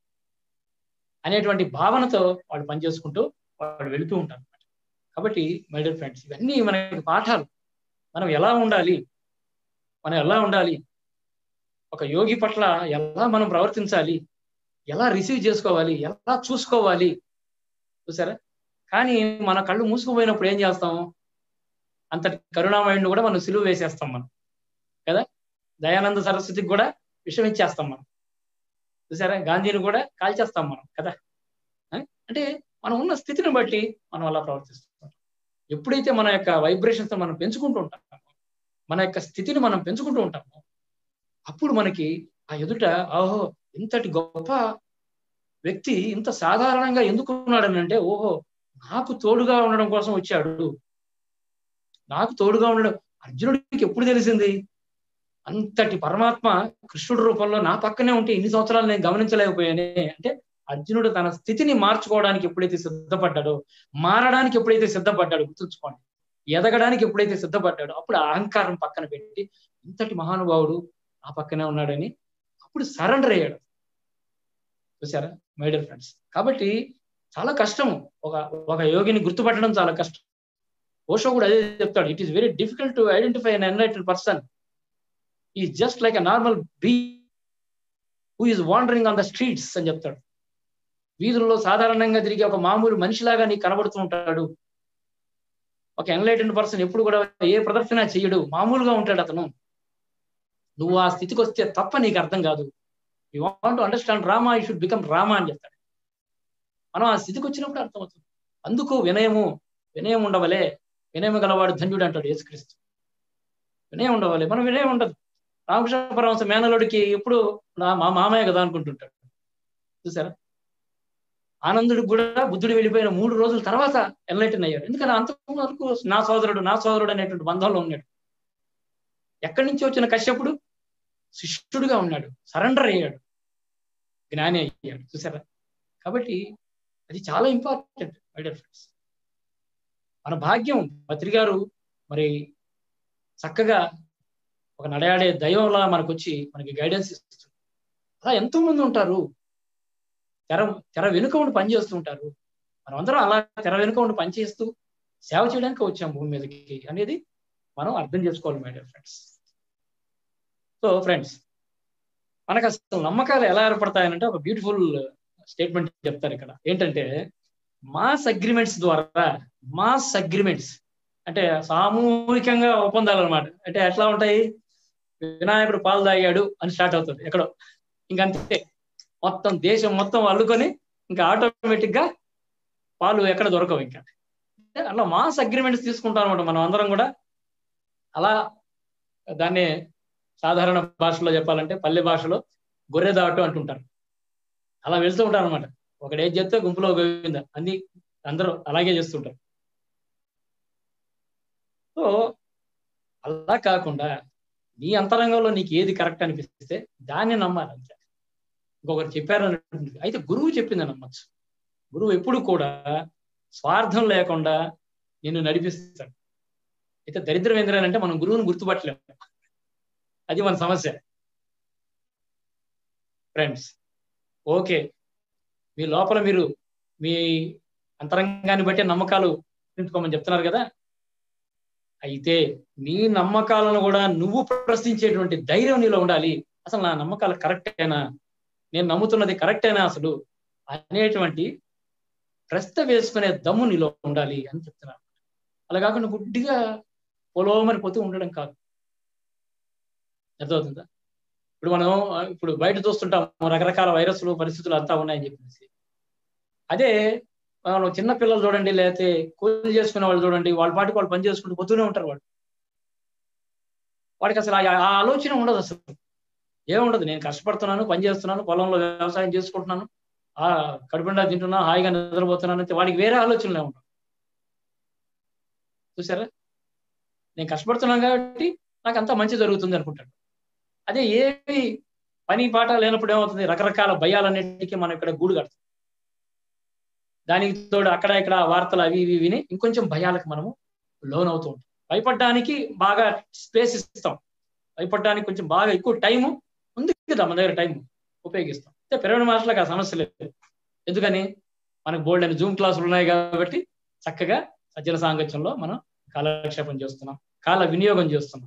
Speaker 1: అనేటువంటి భావనతో వాళ్ళు పనిచేసుకుంటూ వాళ్ళు వెళుతూ ఉంటారు కాబట్టి మై డియర్ ఫ్రెండ్స్ ఇవన్నీ మనకి పాఠాలు మనం ఎలా ఉండాలి మనం ఎలా ఉండాలి ఒక యోగి పట్ల ఎలా మనం ప్రవర్తించాలి ఎలా రిసీవ్ చేసుకోవాలి ఎలా చూసుకోవాలి చూసారా కానీ మన కళ్ళు మూసుకుపోయినప్పుడు ఏం చేస్తాం అంతటి కరుణామయుడిని కూడా మనం సిలువ వేసేస్తాం మనం కదా దయానంద సరస్వతికి కూడా విషం ఇచ్చేస్తాం మనం చూసారా గాంధీని కూడా కాల్చేస్తాం మనం కదా అంటే మనం ఉన్న స్థితిని బట్టి మనం అలా ప్రవర్తిస్తాం ఎప్పుడైతే మన యొక్క వైబ్రేషన్స్ మనం పెంచుకుంటూ ఉంటామో మన యొక్క స్థితిని మనం పెంచుకుంటూ ఉంటామో అప్పుడు మనకి ఆ ఎదుట ఓహో ఇంతటి గొప్ప వ్యక్తి ఇంత సాధారణంగా ఎందుకున్నాడని అంటే ఓహో నాకు తోడుగా ఉండడం కోసం వచ్చాడు నాకు తోడుగా ఉండడం అర్జునుడికి ఎప్పుడు తెలిసింది అంతటి పరమాత్మ కృష్ణుడి రూపంలో నా పక్కనే ఉంటే ఇన్ని సంవత్సరాలు నేను గమనించలేకపోయానే అంటే అర్జునుడు తన స్థితిని మార్చుకోవడానికి ఎప్పుడైతే సిద్ధపడ్డాడో మారడానికి ఎప్పుడైతే సిద్ధపడ్డాడో గుర్తుంచుకోండి ఎదగడానికి ఎప్పుడైతే సిద్ధపడ్డాడో అప్పుడు ఆ అహంకారం పక్కన పెట్టి ఇంతటి మహానుభావుడు ఆ పక్కనే ఉన్నాడని అప్పుడు సరెండర్ అయ్యాడు చూసారా మై డియర్ ఫ్రెండ్స్ కాబట్టి చాలా కష్టము ఒక ఒక యోగిని గుర్తుపట్టడం చాలా కష్టం ఓషో కూడా అదే చెప్తాడు it is very difficult to identify an enlightened person he just like a normal be who is wandering on the streets అని చెప్తాడు వీధుల్లో సాధారణంగా తిరిగే ఒక మామూలు మనిషిలాగా నీకు కనబడుతూ ఉంటాడు ఒక ఎన్లైటెడ్ పర్సన్ ఎప్పుడు కూడా ఏ ప్రదర్శన చెయ్యడు మామూలుగా ఉంటాడు అతను నువ్వు ఆ స్థితికి వస్తే తప్ప నీకు అర్థం కాదు you want to understand Rama you should become Rama అని చెప్తాడు మనం ఆ స్థితికి వచ్చినప్పుడు అర్థమవుతుంది అందుకు వినయము వినయం ఉండవలే వినయం గలవాడు ధన్యుడు అంటాడు యేసుక్రీస్తు వినయం ఉండవలే మనం వినయం ఉండదు రామకృష్ణ పరమహంస మేనలుడికి ఎప్పుడు నా మా మామయ్య కదా అనుకుంటుంటాడు చూసారా ఆనందుడికి కూడా బుద్ధుడు వెళ్ళిపోయిన మూడు రోజుల తర్వాత ఎన్లైటన్ అయ్యాడు ఎందుకంటే అంతవరకు నా సోదరుడు నా సోదరుడు అనేటువంటి బంధంలో ఉన్నాడు ఎక్కడి నుంచి వచ్చిన కశ్యపుడు శిష్యుడుగా ఉన్నాడు సరెండర్ అయ్యాడు జ్ఞాని అయ్యాడు చూసారా కాబట్టి అది చాలా ఇంపార్టెంట్ మై డియర్ ఫ్రెండ్స్ మన భాగ్యం పత్రి గారు మరి చక్కగా ఒక నడయాడే దైవంలా మనకు వచ్చి మనకి గైడెన్స్ ఇస్తుంది అలా ఎంతో మంది ఉంటారు తెర తెర వెనుక ఉండి పనిచేస్తూ ఉంటారు మనం అందరం అలా తెర వెనుక ఉండి పనిచేస్తూ సేవ చేయడానికి వచ్చాం భూమి మీదకి అనేది మనం అర్థం చేసుకోవాలి my dear friends so friends మనకు అసలు నమ్మకాలు ఎలా ఏర్పడతాయనంటే ఒక బ్యూటిఫుల్ స్టేట్మెంట్ చెప్తారు ఇక్కడ ఏంటంటే మాస్ అగ్రిమెంట్స్ ద్వారా మాస్ అగ్రిమెంట్స్ అంటే సామూహికంగా ఒప్పందాలు అనమాట అంటే ఎట్లా ఉంటాయి వినాయకుడు పాలు తాగాడు అని స్టార్ట్ అవుతుంది ఎక్కడో ఇంకంతే మొత్తం దేశం మొత్తం అల్లుకొని ఇంకా ఆటోమేటిక్ గా పాలు ఎక్కడ దొరకవు ఇంకా అట్లా మాస్ అగ్రిమెంట్స్ తీసుకుంటాం అనమాట మనం అందరం కూడా అలా దాన్ని సాధారణ భాషలో చెప్పాలంటే పల్లె భాషలో గొర్రె దాటు అంటుంటారు అలా వెళ్తూ ఉంటారు అనమాట ఒకడు ఏది చేస్తే గుంపులో గోవింద అన్ని అందరూ అలాగే చేస్తుంటారు సో అలా కాకుండా నీ అంతరంగంలో నీకు ఏది కరెక్ట్ అనిపిస్తే దాన్ని నమ్మాలి అంతే ఇంకొకరు చెప్పారు అన్నట్టు అయితే గురువు చెప్పింది నమ్మచ్చు గురువు ఎప్పుడు కూడా స్వార్థం లేకుండా నిన్ను నడిపిస్తాడు అయితే దరిద్రం ఏంటంటే మనం గురువుని గుర్తుపట్టలేము అది మన సమస్య ఫ్రెండ్స్ ఓకే మీ లోపల మీరు మీ అంతరంగాన్ని బట్టి నమ్మకాలు పెంచుకోమని చెప్తున్నారు కదా అయితే నీ నమ్మకాలను కూడా నువ్వు ప్రశ్నించేటువంటి ధైర్యం నీలో ఉండాలి అసలు నా నమ్మకాలు కరెక్టేనా నేను నమ్ముతున్నది కరెక్టేనా అసలు అనేటువంటి ప్రశ్న వేసుకునే దమ్ము నీలో ఉండాలి అని చెప్తున్నారు అలా కాకుండా గుడ్డిగా పొలోమని పోతూ ఉండడం కాదు అర్థమవుతుందా ఇప్పుడు మనం ఇప్పుడు బయట చూస్తుంటాం రకరకాల వైరస్లు పరిస్థితులు అంతా ఉన్నాయని చెప్పేసి అదే మనం చిన్న పిల్లలు చూడండి లేకపోతే కూలి చేసుకునే వాళ్ళు చూడండి వాళ్ళ పాటికి వాళ్ళు పని చేసుకుంటూ పోతూనే ఉంటారు వాళ్ళు వాడికి అసలు ఆ ఆలోచన ఉండదు అసలు ఏముండదు నేను కష్టపడుతున్నాను పని చేస్తున్నాను పొలంలో వ్యవసాయం చేసుకుంటున్నాను ఆ కడుపుండా తింటున్నా హాయిగా నిద్రపోతున్నాను అయితే వాడికి వేరే ఆలోచనలే ఉండవు చూసారా నేను కష్టపడుతున్నాను కాబట్టి నాకు అంతా మంచి జరుగుతుంది అనుకుంటాడు అదే ఏమి పని పాట లేనప్పుడు ఏమవుతుంది రకరకాల భయాలన్నిటికీ మనం ఇక్కడ గూడు కడతాం దానికి తోడు అక్కడ ఇక్కడ వార్తలు అవి ఇవి విని ఇంకొంచెం భయాలకు మనము లోన్ అవుతూ ఉంటాం భయపడడానికి బాగా స్పేస్ ఇస్తాం భయపడడానికి కొంచెం బాగా ఎక్కువ టైము ఉంది కదా మన దగ్గర టైం ఉపయోగిస్తాం అయితే పిరమిడ్ మాస్టర్లకు ఆ సమస్య లేదు ఎందుకని మనకు బోల్డ్ అని జూమ్ క్లాసులు ఉన్నాయి కాబట్టి చక్కగా సజ్జన సాంగత్యంలో మనం కాలక్షేపం చేస్తున్నాం కాల వినియోగం చేస్తున్నాం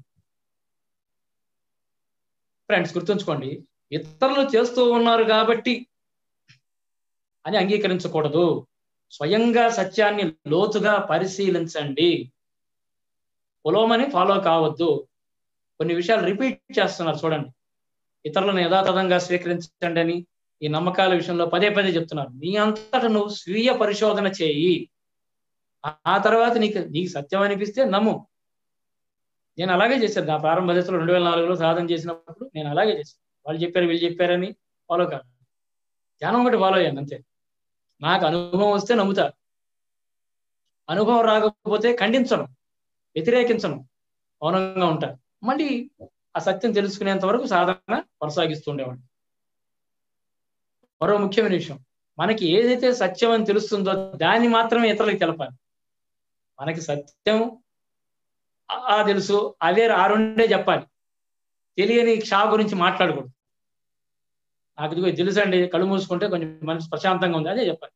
Speaker 1: ఫ్రెండ్స్ గుర్తుంచుకోండి ఇతరులు చేస్తూ ఉన్నారు కాబట్టి అని అంగీకరించకూడదు స్వయంగా సత్యాన్ని లోతుగా పరిశీలించండి పొలోమని ఫాలో కావద్దు కొన్ని విషయాలు రిపీట్ చేస్తున్నారు చూడండి ఇతరులను యథాతథంగా స్వీకరించండి అని ఈ నమ్మకాల విషయంలో పదే పదే చెప్తున్నారు నీ అంతటా నువ్వు స్వీయ పరిశోధన చేయి ఆ తర్వాత నీకు నీకు సత్యం అనిపిస్తే నమ్ము నేను అలాగే చేశాను నా ప్రారంభ దశలో రెండు వేల నాలుగులో సాధన చేసినప్పుడు నేను అలాగే చేశాను వాళ్ళు చెప్పారు వీళ్ళు చెప్పారని ఫాలో కాదు ధ్యానం ఒకటి ఫాలో అయ్యాను అంతే నాకు అనుభవం వస్తే నమ్ముతా అనుభవం రాకపోతే ఖండించను వ్యతిరేకించను మౌనంగా ఉంటా మళ్ళీ ఆ సత్యం తెలుసుకునేంత వరకు సాధన కొనసాగిస్తూ ఉండేవాడిని మరో ముఖ్యమైన విషయం మనకి ఏదైతే సత్యం అని తెలుస్తుందో దాన్ని మాత్రమే ఇతరులకు తెలపాలి మనకి సత్యం ఆ తెలుసు అవే ఆ రెండే చెప్పాలి తెలియని క్షా గురించి మాట్లాడకూడదు నాకు ఇదిగో తెలుసు అండి కళ్ళు మూసుకుంటే కొంచెం మనసు ప్రశాంతంగా ఉంది అదే చెప్పాలి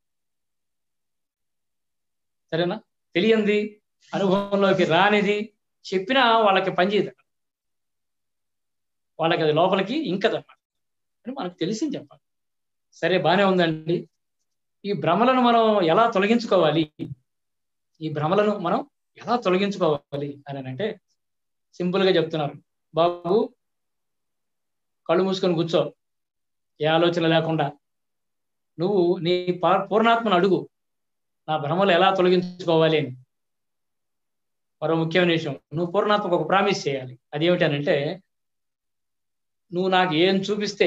Speaker 1: సరేనా తెలియంది అనుభవంలోకి రానిది చెప్పినా వాళ్ళకి పనిచేయదు వాళ్ళకి అది లోపలికి ఇంకదన్నమాట అని మనకు తెలిసింది చెప్పాలి సరే బాగానే ఉందండి ఈ భ్రమలను మనం ఎలా తొలగించుకోవాలి ఈ భ్రమలను మనం ఎలా తొలగించుకోవాలి అని అంటే సింపుల్ గా చెప్తున్నారు బాబు కళ్ళు మూసుకొని కూర్చో ఏ ఆలోచన లేకుండా నువ్వు నీ పూర్ణాత్మను అడుగు నా భ్రమలు ఎలా తొలగించుకోవాలి అని మరో ముఖ్యమైన విషయం నువ్వు పూర్ణాత్మకు ఒక ప్రామిస్ చేయాలి అది ఏమిటనంటే నువ్వు నాకు ఏం చూపిస్తే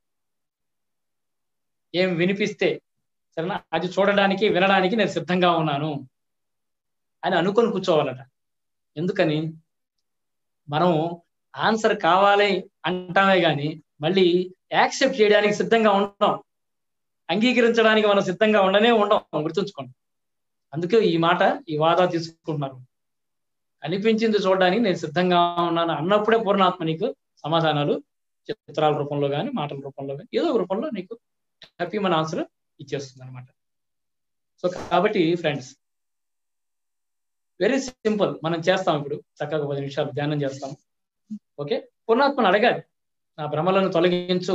Speaker 1: ఏం వినిపిస్తే సరేనా అది చూడడానికి వినడానికి నేను సిద్ధంగా ఉన్నాను అని అనుకొని కూర్చోవాలట ఎందుకని మనం ఆన్సర్ కావాలి అంటామే కానీ మళ్ళీ యాక్సెప్ట్ చేయడానికి సిద్ధంగా ఉండం అంగీకరించడానికి మనం సిద్ధంగా ఉండనే ఉండం గుర్తుంచుకోండి అందుకే ఈ మాట ఈ వాదా తీసుకుంటున్నారు అనిపించింది చూడడానికి నేను సిద్ధంగా ఉన్నాను అన్నప్పుడే పూర్ణాత్మ నీకు సమాధానాలు చిత్రాల రూపంలో కానీ మాటల రూపంలో కానీ ఏదో ఒక రూపంలో నీకు హ్యాపీ మన ఆన్సర్ ఇచ్చేస్తుంది అనమాట సో కాబట్టి ఫ్రెండ్స్ వెరీ సింపుల్ మనం చేస్తాం ఇప్పుడు చక్కగా పది నిమిషాలు ధ్యానం చేస్తాం ఓకే పూర్ణాత్మను అడగాలి నా భ్రమలను తొలగించు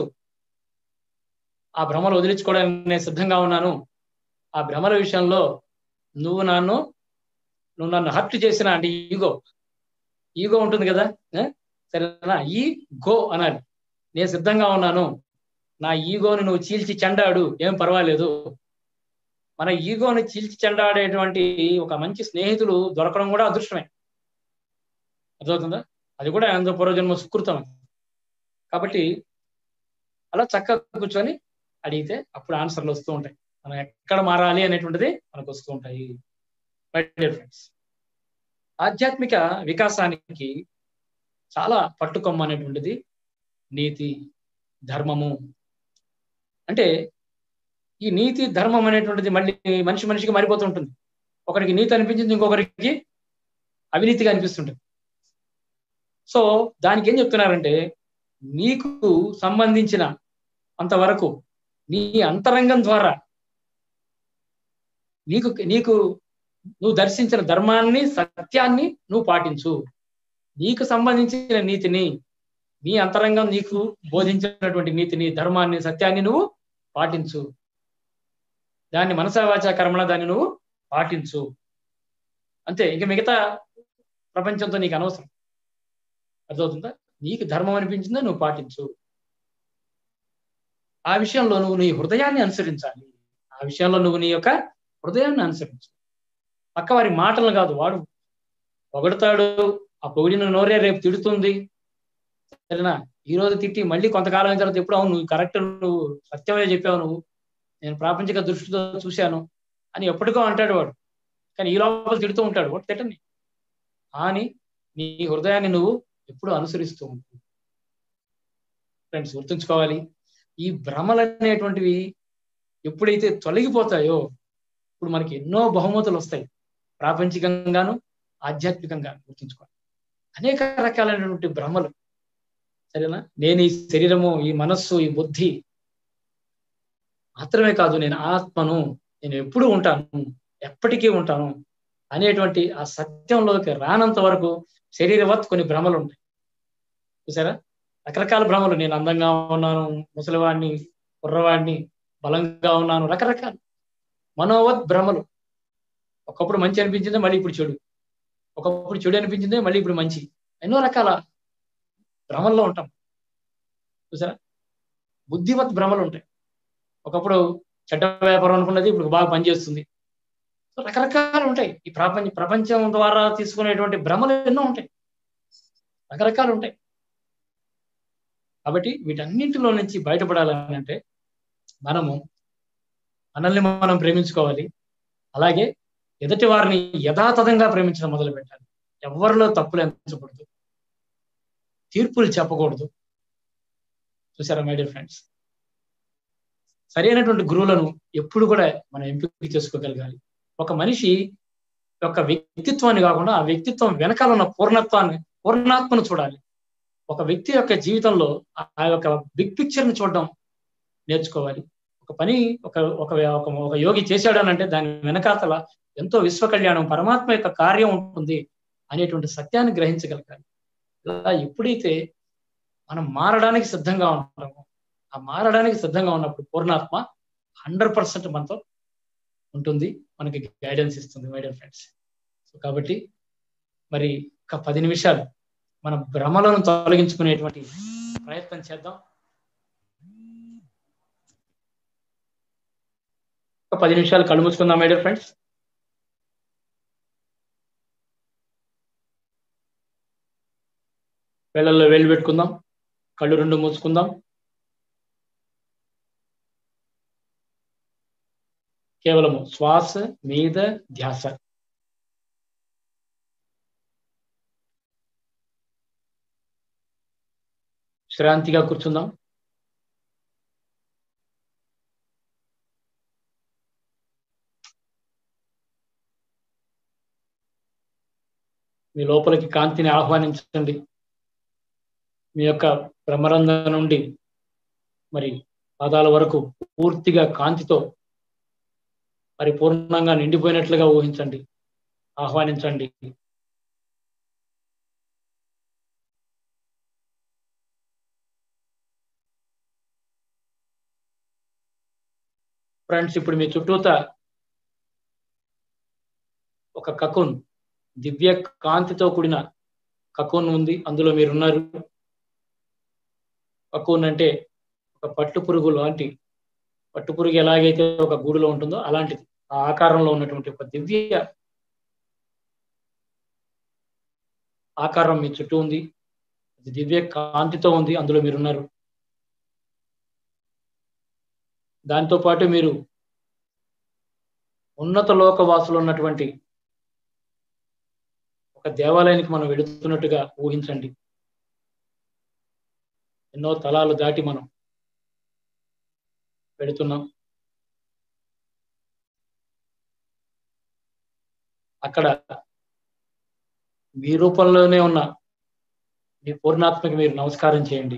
Speaker 1: ఆ భ్రమలు వదిలించుకోవడానికి నేను సిద్ధంగా ఉన్నాను ఆ భ్రమల విషయంలో నువ్వు నన్ను నువ్వు నన్ను హర్ట్ చేసిన అంటే ఈగో ఈగో ఉంటుంది కదా సరేనా ఈ గో అనాలి నేను సిద్ధంగా ఉన్నాను నా ఈగోని నువ్వు చీల్చి చెండాడు ఏం పర్వాలేదు మన ఈగోని చీల్చి చెండాడేటువంటి ఒక మంచి స్నేహితులు దొరకడం కూడా అదృష్టమే అర్థమవుతుందా అది కూడా ఎంతో పూర్వజన్మ సుకృతం కాబట్టి అలా చక్కగా కూర్చొని అడిగితే అప్పుడు ఆన్సర్లు వస్తూ ఉంటాయి మనం ఎక్కడ మారాలి అనేటువంటిది మనకు వస్తూ ఉంటాయి ఫ్రెండ్స్ ఆధ్యాత్మిక వికాసానికి చాలా పట్టుకొమ్మ అనేటువంటిది నీతి ధర్మము అంటే ఈ నీతి ధర్మం అనేటువంటిది మళ్ళీ మనిషి మనిషికి మారిపోతూ ఉంటుంది ఒకరికి నీతి అనిపించింది ఇంకొకరికి అవినీతిగా అనిపిస్తుంటుంది సో దానికి ఏం చెప్తున్నారంటే నీకు సంబంధించిన అంతవరకు నీ అంతరంగం ద్వారా నీకు నీకు నువ్వు దర్శించిన ధర్మాన్ని సత్యాన్ని నువ్వు పాటించు నీకు సంబంధించిన నీతిని నీ అంతరంగం నీకు బోధించినటువంటి నీతిని ధర్మాన్ని సత్యాన్ని నువ్వు పాటించు దాన్ని మనసావాచ కర్మణ దాన్ని నువ్వు పాటించు అంతే ఇంక మిగతా ప్రపంచంతో నీకు అనవసరం అర్థమవుతుందా నీకు ధర్మం అనిపించిందో నువ్వు పాటించు ఆ విషయంలో నువ్వు నీ హృదయాన్ని అనుసరించాలి ఆ విషయంలో నువ్వు నీ యొక్క హృదయాన్ని అనుసరించు పక్క వారి మాటలు కాదు వాడు పొగడతాడు ఆ పొగిడిన నోరే రేపు తిడుతుంది సరేనా ఈ రోజు తిట్టి మళ్ళీ కొంతకాలం అయిన తర్వాత ఎప్పుడు అవును నువ్వు కరెక్ట్ నువ్వు సత్యమే చెప్పావు నువ్వు నేను ప్రాపంచిక దృష్టితో చూశాను అని ఎప్పటికో అంటాడు వాడు కానీ ఈ లోపల తిడుతూ ఉంటాడు వాడు తిట్టని అని నీ హృదయాన్ని నువ్వు ఎప్పుడు అనుసరిస్తూ ఉంటుంది ఫ్రెండ్స్ గుర్తుంచుకోవాలి ఈ భ్రమలు అనేటువంటివి ఎప్పుడైతే తొలగిపోతాయో ఇప్పుడు మనకి ఎన్నో బహుమతులు వస్తాయి ప్రాపంచికంగాను ఆధ్యాత్మికంగా గుర్తుంచుకోవాలి అనేక రకాలైనటువంటి భ్రమలు సరేనా నేను ఈ శరీరము ఈ మనస్సు ఈ బుద్ధి మాత్రమే కాదు నేను ఆత్మను నేను ఎప్పుడు ఉంటాను ఎప్పటికీ ఉంటాను అనేటువంటి ఆ సత్యంలోకి రానంత వరకు శరీరవత్ కొన్ని భ్రమలు ఉంటాయి చూసారా రకరకాల భ్రమలు నేను అందంగా ఉన్నాను ముసలివాడిని కుర్రవాడిని బలంగా ఉన్నాను రకరకాలు మనోవత్ భ్రమలు ఒకప్పుడు మంచి అనిపించిందే మళ్ళీ ఇప్పుడు చెడు ఒకప్పుడు చెడు అనిపించిందే మళ్ళీ ఇప్పుడు మంచి ఎన్నో రకాల భ్రమల్లో ఉంటాం చూసారా బుద్ధివత్ భ్రమలు ఉంటాయి ఒకప్పుడు చెడ్డ వ్యాపారం అనుకున్నది ఇప్పుడు బాగా పనిచేస్తుంది సో రకరకాలు ఉంటాయి ఈ ప్రపంచ ప్రపంచం ద్వారా తీసుకునేటువంటి భ్రమలు ఎన్నో ఉంటాయి రకరకాలు ఉంటాయి కాబట్టి వీటన్నింటిలో నుంచి బయటపడాలని అంటే మనము మనల్ని మనం ప్రేమించుకోవాలి అలాగే ఎదుటి వారిని యథాతథంగా ప్రేమించడం మొదలు పెట్టాలి ఎవరిలో తప్పులు ఎంచకూడదు తీర్పులు చెప్పకూడదు చూసారా మై డియర్ ఫ్రెండ్స్ సరైనటువంటి గురువులను ఎప్పుడు కూడా మనం ఎంపిక చేసుకోగలగాలి ఒక మనిషి యొక్క వ్యక్తిత్వాన్ని కాకుండా ఆ వ్యక్తిత్వం వెనకాల ఉన్న పూర్ణత్వాన్ని పూర్ణాత్మను చూడాలి ఒక వ్యక్తి యొక్క జీవితంలో ఆ యొక్క బిగ్ పిక్చర్ ని చూడడం నేర్చుకోవాలి ఒక పని ఒక ఒక ఒక యోగి చేశాడు అని అంటే దాని వెనకాతల ఎంతో విశ్వ కళ్యాణం పరమాత్మ యొక్క కార్యం ఉంటుంది అనేటువంటి సత్యాన్ని గ్రహించగలగాలి ఇలా ఎప్పుడైతే మనం మారడానికి సిద్ధంగా ఉంటామో ఆ మారడానికి సిద్ధంగా ఉన్నప్పుడు పూర్ణాత్మ హండ్రెడ్ పర్సెంట్ మనతో ఉంటుంది మనకి గైడెన్స్ ఇస్తుంది మై డియర్ ఫ్రెండ్స్ సో కాబట్టి మరి ఒక పది నిమిషాలు మన భ్రమలను తొలగించుకునేటువంటి ప్రయత్నం చేద్దాం ఒక పది నిమిషాలు కళ్ళు మూసుకుందాం మై డియర్ ఫ్రెండ్స్ వేళల్లో వేలు పెట్టుకుందాం కళ్ళు రెండు మూసుకుందాం కేవలము శ్వాస మీద ధ్యాస శ్రాంతిగా కూర్చుందాం మీ లోపలికి కాంతిని ఆహ్వానించండి మీ యొక్క బ్రహ్మరంధ నుండి మరి పాదాల వరకు పూర్తిగా కాంతితో పరిపూర్ణంగా నిండిపోయినట్లుగా ఊహించండి ఆహ్వానించండి ఫ్రెండ్స్ ఇప్పుడు మీ చుట్టూత ఒక కకున్ దివ్య కాంతితో కూడిన కకున్ ఉంది అందులో మీరున్నారు కకున్ అంటే ఒక పట్టు పురుగు లాంటి పట్టు పురుగు ఎలాగైతే ఒక గూడులో ఉంటుందో అలాంటిది ఆ ఆకారంలో ఉన్నటువంటి ఒక దివ్య ఆకారం మీ చుట్టూ ఉంది అది దివ్య కాంతితో ఉంది అందులో మీరున్నారు దాంతో పాటు మీరు ఉన్నత లోకవాసులు ఉన్నటువంటి ఒక దేవాలయానికి మనం వెళుతున్నట్టుగా ఊహించండి ఎన్నో తలాలు దాటి మనం పెడుతున్నాం అక్కడ మీ రూపంలోనే ఉన్న మీ పూర్ణాత్మకి మీరు నమస్కారం చేయండి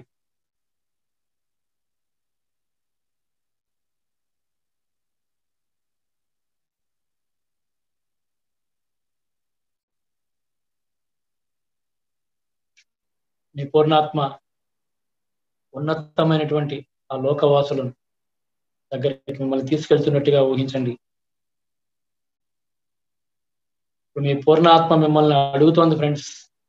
Speaker 1: మీ పూర్ణాత్మ ఉన్నతమైనటువంటి ఆ లోకవాసులను దగ్గరికి మిమ్మల్ని తీసుకెళ్తున్నట్టుగా ఊహించండి ఇప్పుడు మీ పూర్ణాత్మ మిమ్మల్ని అడుగుతోంది ఫ్రెండ్స్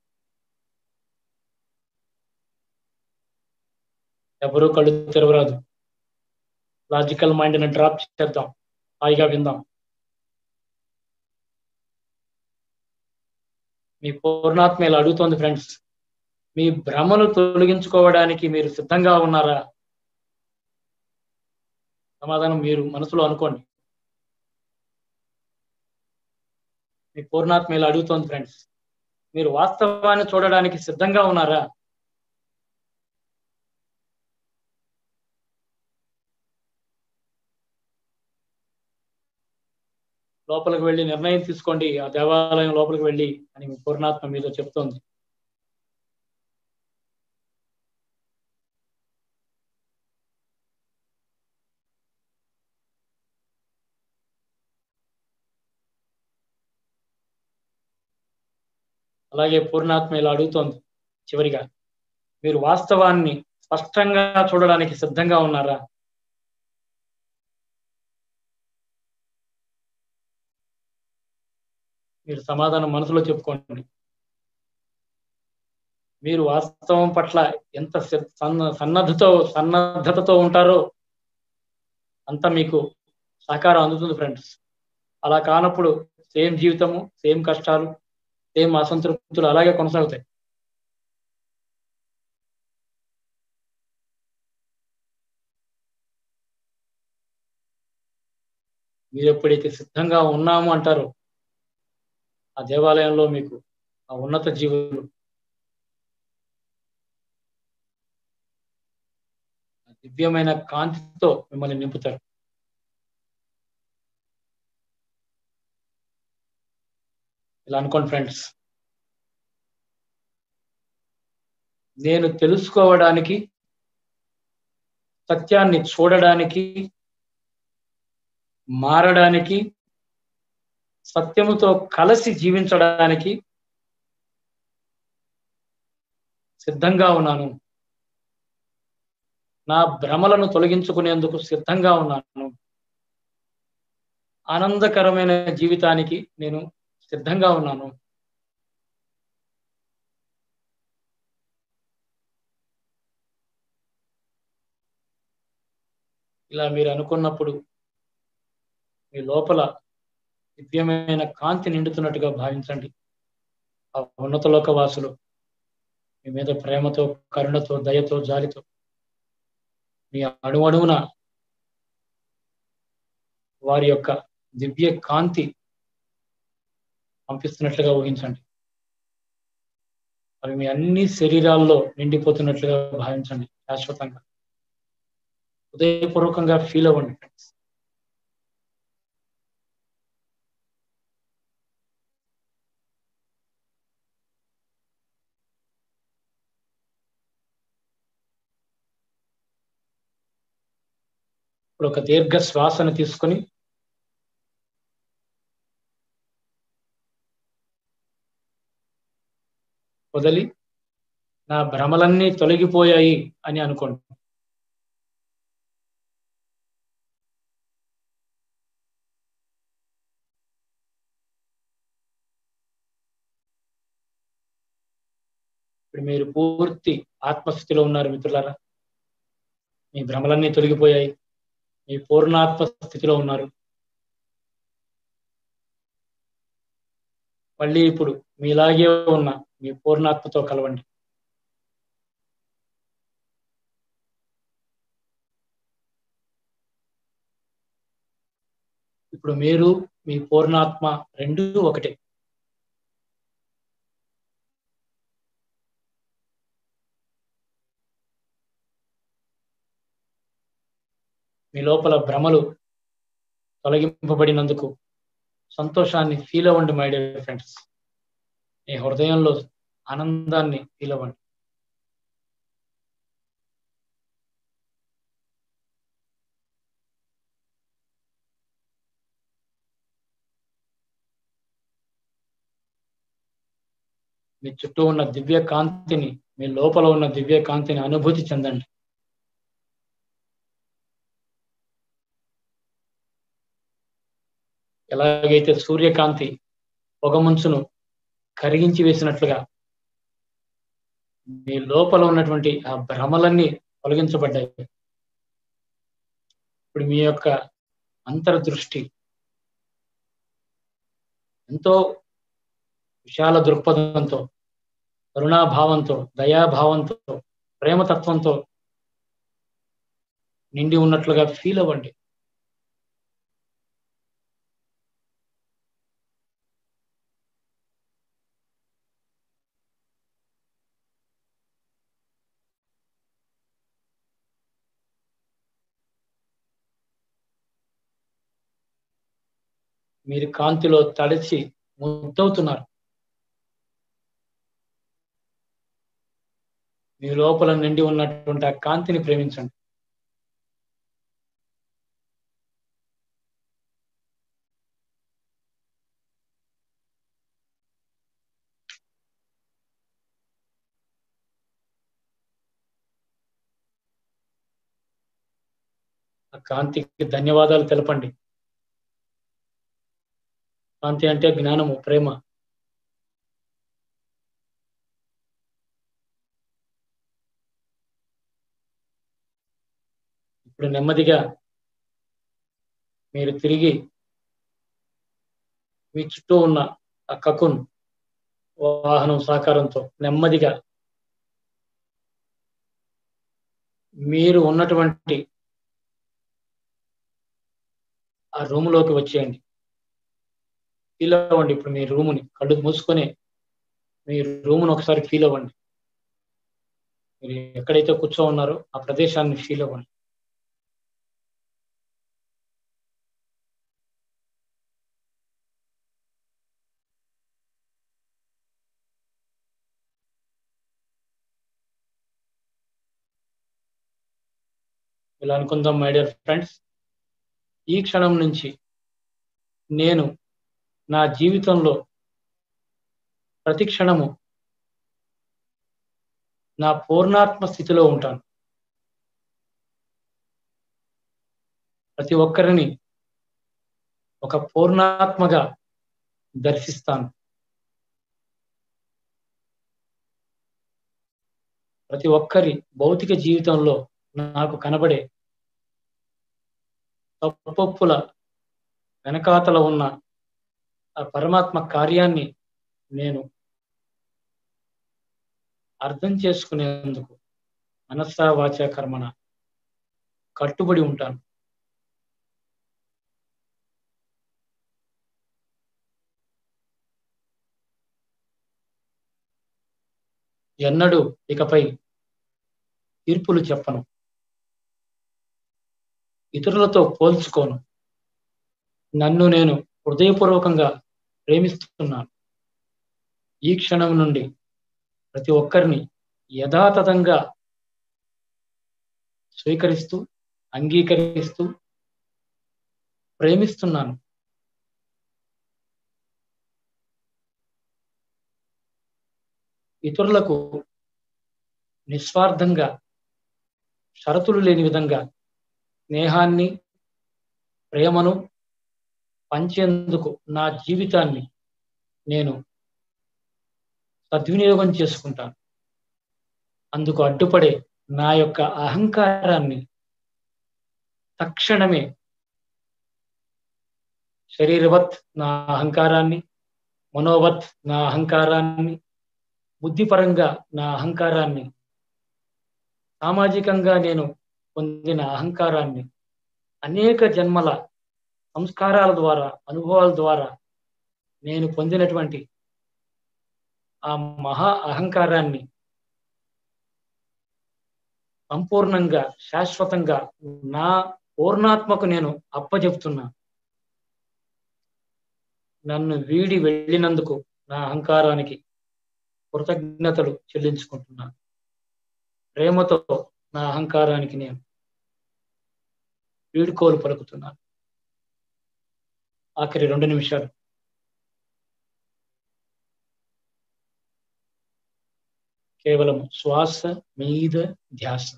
Speaker 1: ఎవరు కళ్ళు తెరవరాదు లాజికల్ మైండ్ని డ్రాప్ చేద్దాం హాయిగా విందాం మీ పూర్ణాత్మ ఇలా అడుగుతోంది ఫ్రెండ్స్ మీ భ్రమను తొలగించుకోవడానికి మీరు సిద్ధంగా ఉన్నారా సమాధానం మీరు మనసులో అనుకోండి మీ పూర్ణాత్మ ఇలా అడుగుతోంది ఫ్రెండ్స్ మీరు వాస్తవాన్ని చూడడానికి సిద్ధంగా ఉన్నారా లోపలికి వెళ్ళి నిర్ణయం తీసుకోండి ఆ దేవాలయం లోపలికి వెళ్ళి అని మీ పూర్ణాత్మ మీతో చెప్తోంది అలాగే పూర్ణాత్మ ఇలా అడుగుతోంది చివరిగా మీరు వాస్తవాన్ని స్పష్టంగా చూడడానికి సిద్ధంగా ఉన్నారా మీరు సమాధానం మనసులో చెప్పుకోండి మీరు వాస్తవం పట్ల ఎంత సన్న సన్నద్ధతో సన్నద్ధతతో ఉంటారో అంత మీకు సహకారం అందుతుంది ఫ్రెండ్స్ అలా కానప్పుడు సేమ్ జీవితము సేమ్ కష్టాలు సేమ్ అసంతృప్తులు అలాగే కొనసాగుతాయి మీరు ఎప్పుడైతే సిద్ధంగా ఉన్నాము అంటారో ఆ దేవాలయంలో మీకు ఆ ఉన్నత జీవులు దివ్యమైన కాంతితో మిమ్మల్ని నింపుతారు ఇలా అనుకోండి ఫ్రెండ్స్ నేను తెలుసుకోవడానికి సత్యాన్ని చూడడానికి మారడానికి సత్యముతో కలిసి జీవించడానికి సిద్ధంగా ఉన్నాను నా భ్రమలను తొలగించుకునేందుకు సిద్ధంగా ఉన్నాను ఆనందకరమైన జీవితానికి నేను సిద్ధంగా ఉన్నాను ఇలా మీరు అనుకున్నప్పుడు మీ లోపల దివ్యమైన కాంతి నిండుతున్నట్టుగా భావించండి ఆ ఉన్నతలోక వాసులు మీ మీద ప్రేమతో కరుణతో దయతో జాలితో మీ అణువణువున వారి యొక్క దివ్య కాంతి పంపిస్తున్నట్లుగా ఊహించండి అవి మీ అన్ని శరీరాల్లో నిండిపోతున్నట్లుగా భావించండి శాశ్వతంగా హృదయపూర్వకంగా ఫీల్ అవ్వండి ఫ్రెండ్స్ ఇప్పుడు ఒక దీర్ఘ శ్వాసను తీసుకొని వదిలి నా భ్రమలన్నీ తొలగిపోయాయి అని అనుకోండి ఇప్పుడు మీరు పూర్తి ఆత్మస్థితిలో ఉన్నారు మిత్రులారా మీ భ్రమలన్నీ తొలగిపోయాయి మీ పూర్ణాత్మ స్థితిలో ఉన్నారు మళ్ళీ ఇప్పుడు మీలాగే ఉన్న మీ పూర్ణాత్మతో కలవండి ఇప్పుడు మీరు మీ పూర్ణాత్మ రెండు ఒకటే మీ లోపల భ్రమలు తొలగింపబడినందుకు సంతోషాన్ని ఫీల్ అవ్వండి మై డియర్ ఫ్రెండ్స్ మీ హృదయంలో ఆనందాన్ని ఫీల్ అవ్వండి మీ చుట్టూ ఉన్న దివ్య కాంతిని మీ లోపల ఉన్న దివ్య కాంతిని అనుభూతి చెందండి ఎలాగైతే సూర్యకాంతి పొగమంచును కరిగించి వేసినట్లుగా మీ లోపల ఉన్నటువంటి ఆ భ్రమలన్నీ తొలగించబడ్డాయి ఇప్పుడు మీ యొక్క అంతర్దృష్టి ఎంతో విశాల దృక్పథంతో కరుణాభావంతో దయాభావంతో ప్రేమతత్వంతో నిండి ఉన్నట్లుగా ఫీల్ అవ్వండి మీరు కాంతిలో తడిచి ముద్దవుతున్నారు మీ లోపల నిండి ఉన్నటువంటి ఆ కాంతిని ప్రేమించండి ఆ కాంతికి ధన్యవాదాలు తెలపండి కాంతి అంటే జ్ఞానము ప్రేమ ఇప్పుడు నెమ్మదిగా మీరు తిరిగి మీ చుట్టూ ఉన్న ఆ కకున్ వాహనం సహకారంతో నెమ్మదిగా మీరు ఉన్నటువంటి ఆ రూములోకి వచ్చేయండి ఫీల్ అవ్వండి ఇప్పుడు మీ రూముని కళ్ళు మూసుకొని మీ రూమును ఒకసారి ఫీల్ అవ్వండి మీరు ఎక్కడైతే కూర్చో ఉన్నారో ఆ ప్రదేశాన్ని ఫీల్ అవ్వండి ఇలా అనుకుందాం మై డియర్ ఫ్రెండ్స్ ఈ క్షణం నుంచి నేను నా జీవితంలో ప్రతి క్షణము నా పూర్ణాత్మ స్థితిలో ఉంటాను ప్రతి ఒక్కరిని ఒక పూర్ణాత్మగా దర్శిస్తాను ప్రతి ఒక్కరి భౌతిక జీవితంలో నాకు కనబడే తప్పొప్పుల వెనకాతల ఉన్న ఆ పరమాత్మ కార్యాన్ని నేను అర్థం చేసుకునేందుకు మనస్సా వాచ కర్మణ కట్టుబడి ఉంటాను ఎన్నడూ ఇకపై తీర్పులు చెప్పను ఇతరులతో పోల్చుకోను నన్ను నేను హృదయపూర్వకంగా ప్రేమిస్తున్నాను ఈ క్షణం నుండి ప్రతి ఒక్కరిని యథాతథంగా స్వీకరిస్తూ అంగీకరిస్తూ ప్రేమిస్తున్నాను ఇతరులకు నిస్వార్థంగా షరతులు లేని విధంగా స్నేహాన్ని ప్రేమను పంచేందుకు నా జీవితాన్ని నేను సద్వినియోగం చేసుకుంటాను అందుకు అడ్డుపడే నా యొక్క అహంకారాన్ని తక్షణమే శరీరవత్ నా అహంకారాన్ని మనోవత్ నా అహంకారాన్ని బుద్ధిపరంగా నా అహంకారాన్ని సామాజికంగా నేను పొందిన అహంకారాన్ని అనేక జన్మల సంస్కారాల ద్వారా అనుభవాల ద్వారా నేను పొందినటువంటి ఆ మహా అహంకారాన్ని సంపూర్ణంగా శాశ్వతంగా నా పూర్ణాత్మకు నేను అప్పచెప్తున్నా నన్ను వీడి వెళ్ళినందుకు నా అహంకారానికి కృతజ్ఞతలు చెల్లించుకుంటున్నాను ప్రేమతో నా అహంకారానికి నేను వీడుకోలు పలుకుతున్నాను ఆఖరి రెండు నిమిషాలు కేవలం శ్వాస మీద ధ్యాస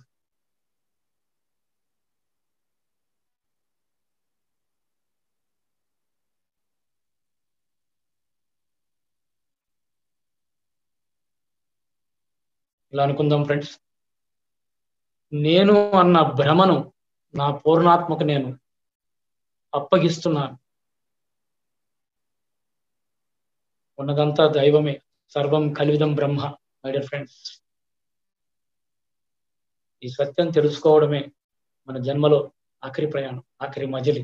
Speaker 1: ఇలా అనుకుందాం ఫ్రెండ్స్ నేను అన్న భ్రమను నా పూర్ణాత్మకు నేను అప్పగిస్తున్నాను ఉన్నదంతా దైవమే సర్వం కలివిదం బ్రహ్మ మై డియర్ ఫ్రెండ్స్ ఈ సత్యం తెలుసుకోవడమే మన జన్మలో ఆఖరి ప్రయాణం ఆఖరి మజిలి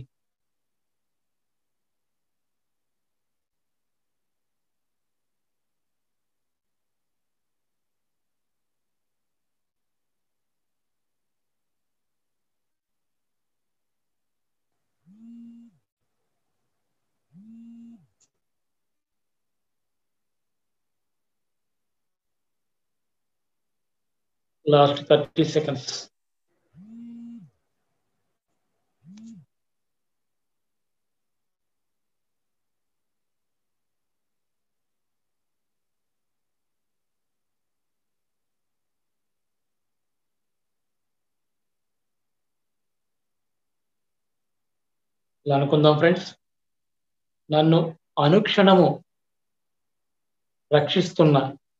Speaker 1: లాస్ట్ థర్టీ సెకండ్స్ ఇలా అనుకుందాం ఫ్రెండ్స్ నన్ను అనుక్షణము రక్షిస్తున్న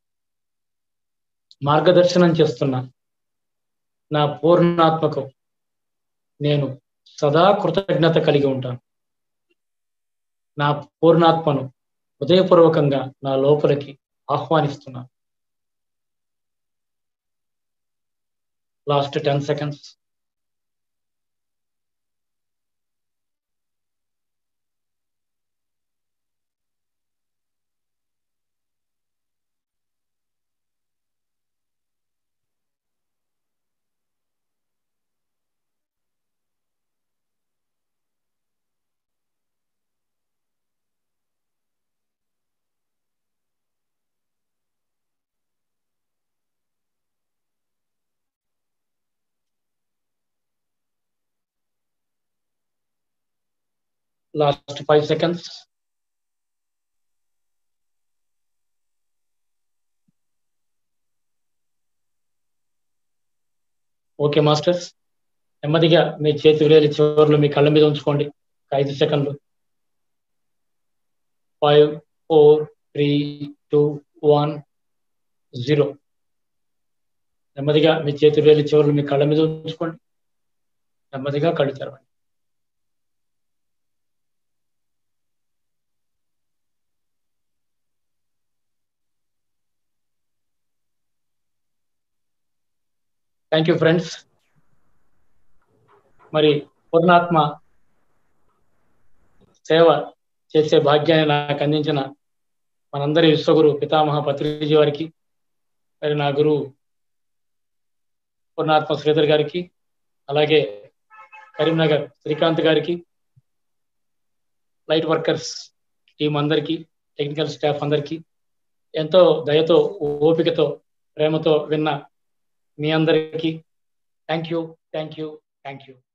Speaker 1: మార్గదర్శనం చేస్తున్న నా పూర్ణాత్మకు నేను సదా కృతజ్ఞత కలిగి ఉంటాను నా పూర్ణాత్మను హృదయపూర్వకంగా నా లోపలికి ఆహ్వానిస్తున్నాను last ten seconds last five seconds okay masters నెమ్మదిగా మీ చేతి విరేలి చివరిలో మీ కళ్ళ మీద ఉంచుకోండి ఐదు సెకండ్లు five four three two one zero నెమ్మదిగా మీ చేతి వేలి చివరిలో మీ కళ్ళ మీద ఉంచుకోండి నెమ్మదిగా కళ్ళు తెరవండి థ్యాంక్ యూ ఫ్రెండ్స్ మరి పూర్ణాత్మ సేవ చేసే భాగ్యాన్ని నాకు అందించిన మనందరి విశ్వగురు పితామహ పత్రిజీ వారికి మరి నా గురువు పూర్ణాత్మ శ్రీధర్ గారికి అలాగే కరీంనగర్ శ్రీకాంత్ గారికి లైట్ వర్కర్స్ టీం అందరికీ టెక్నికల్ స్టాఫ్ అందరికీ ఎంతో దయతో ఓపికతో ప్రేమతో విన్న మీ అందరికీ thank you thank you thank you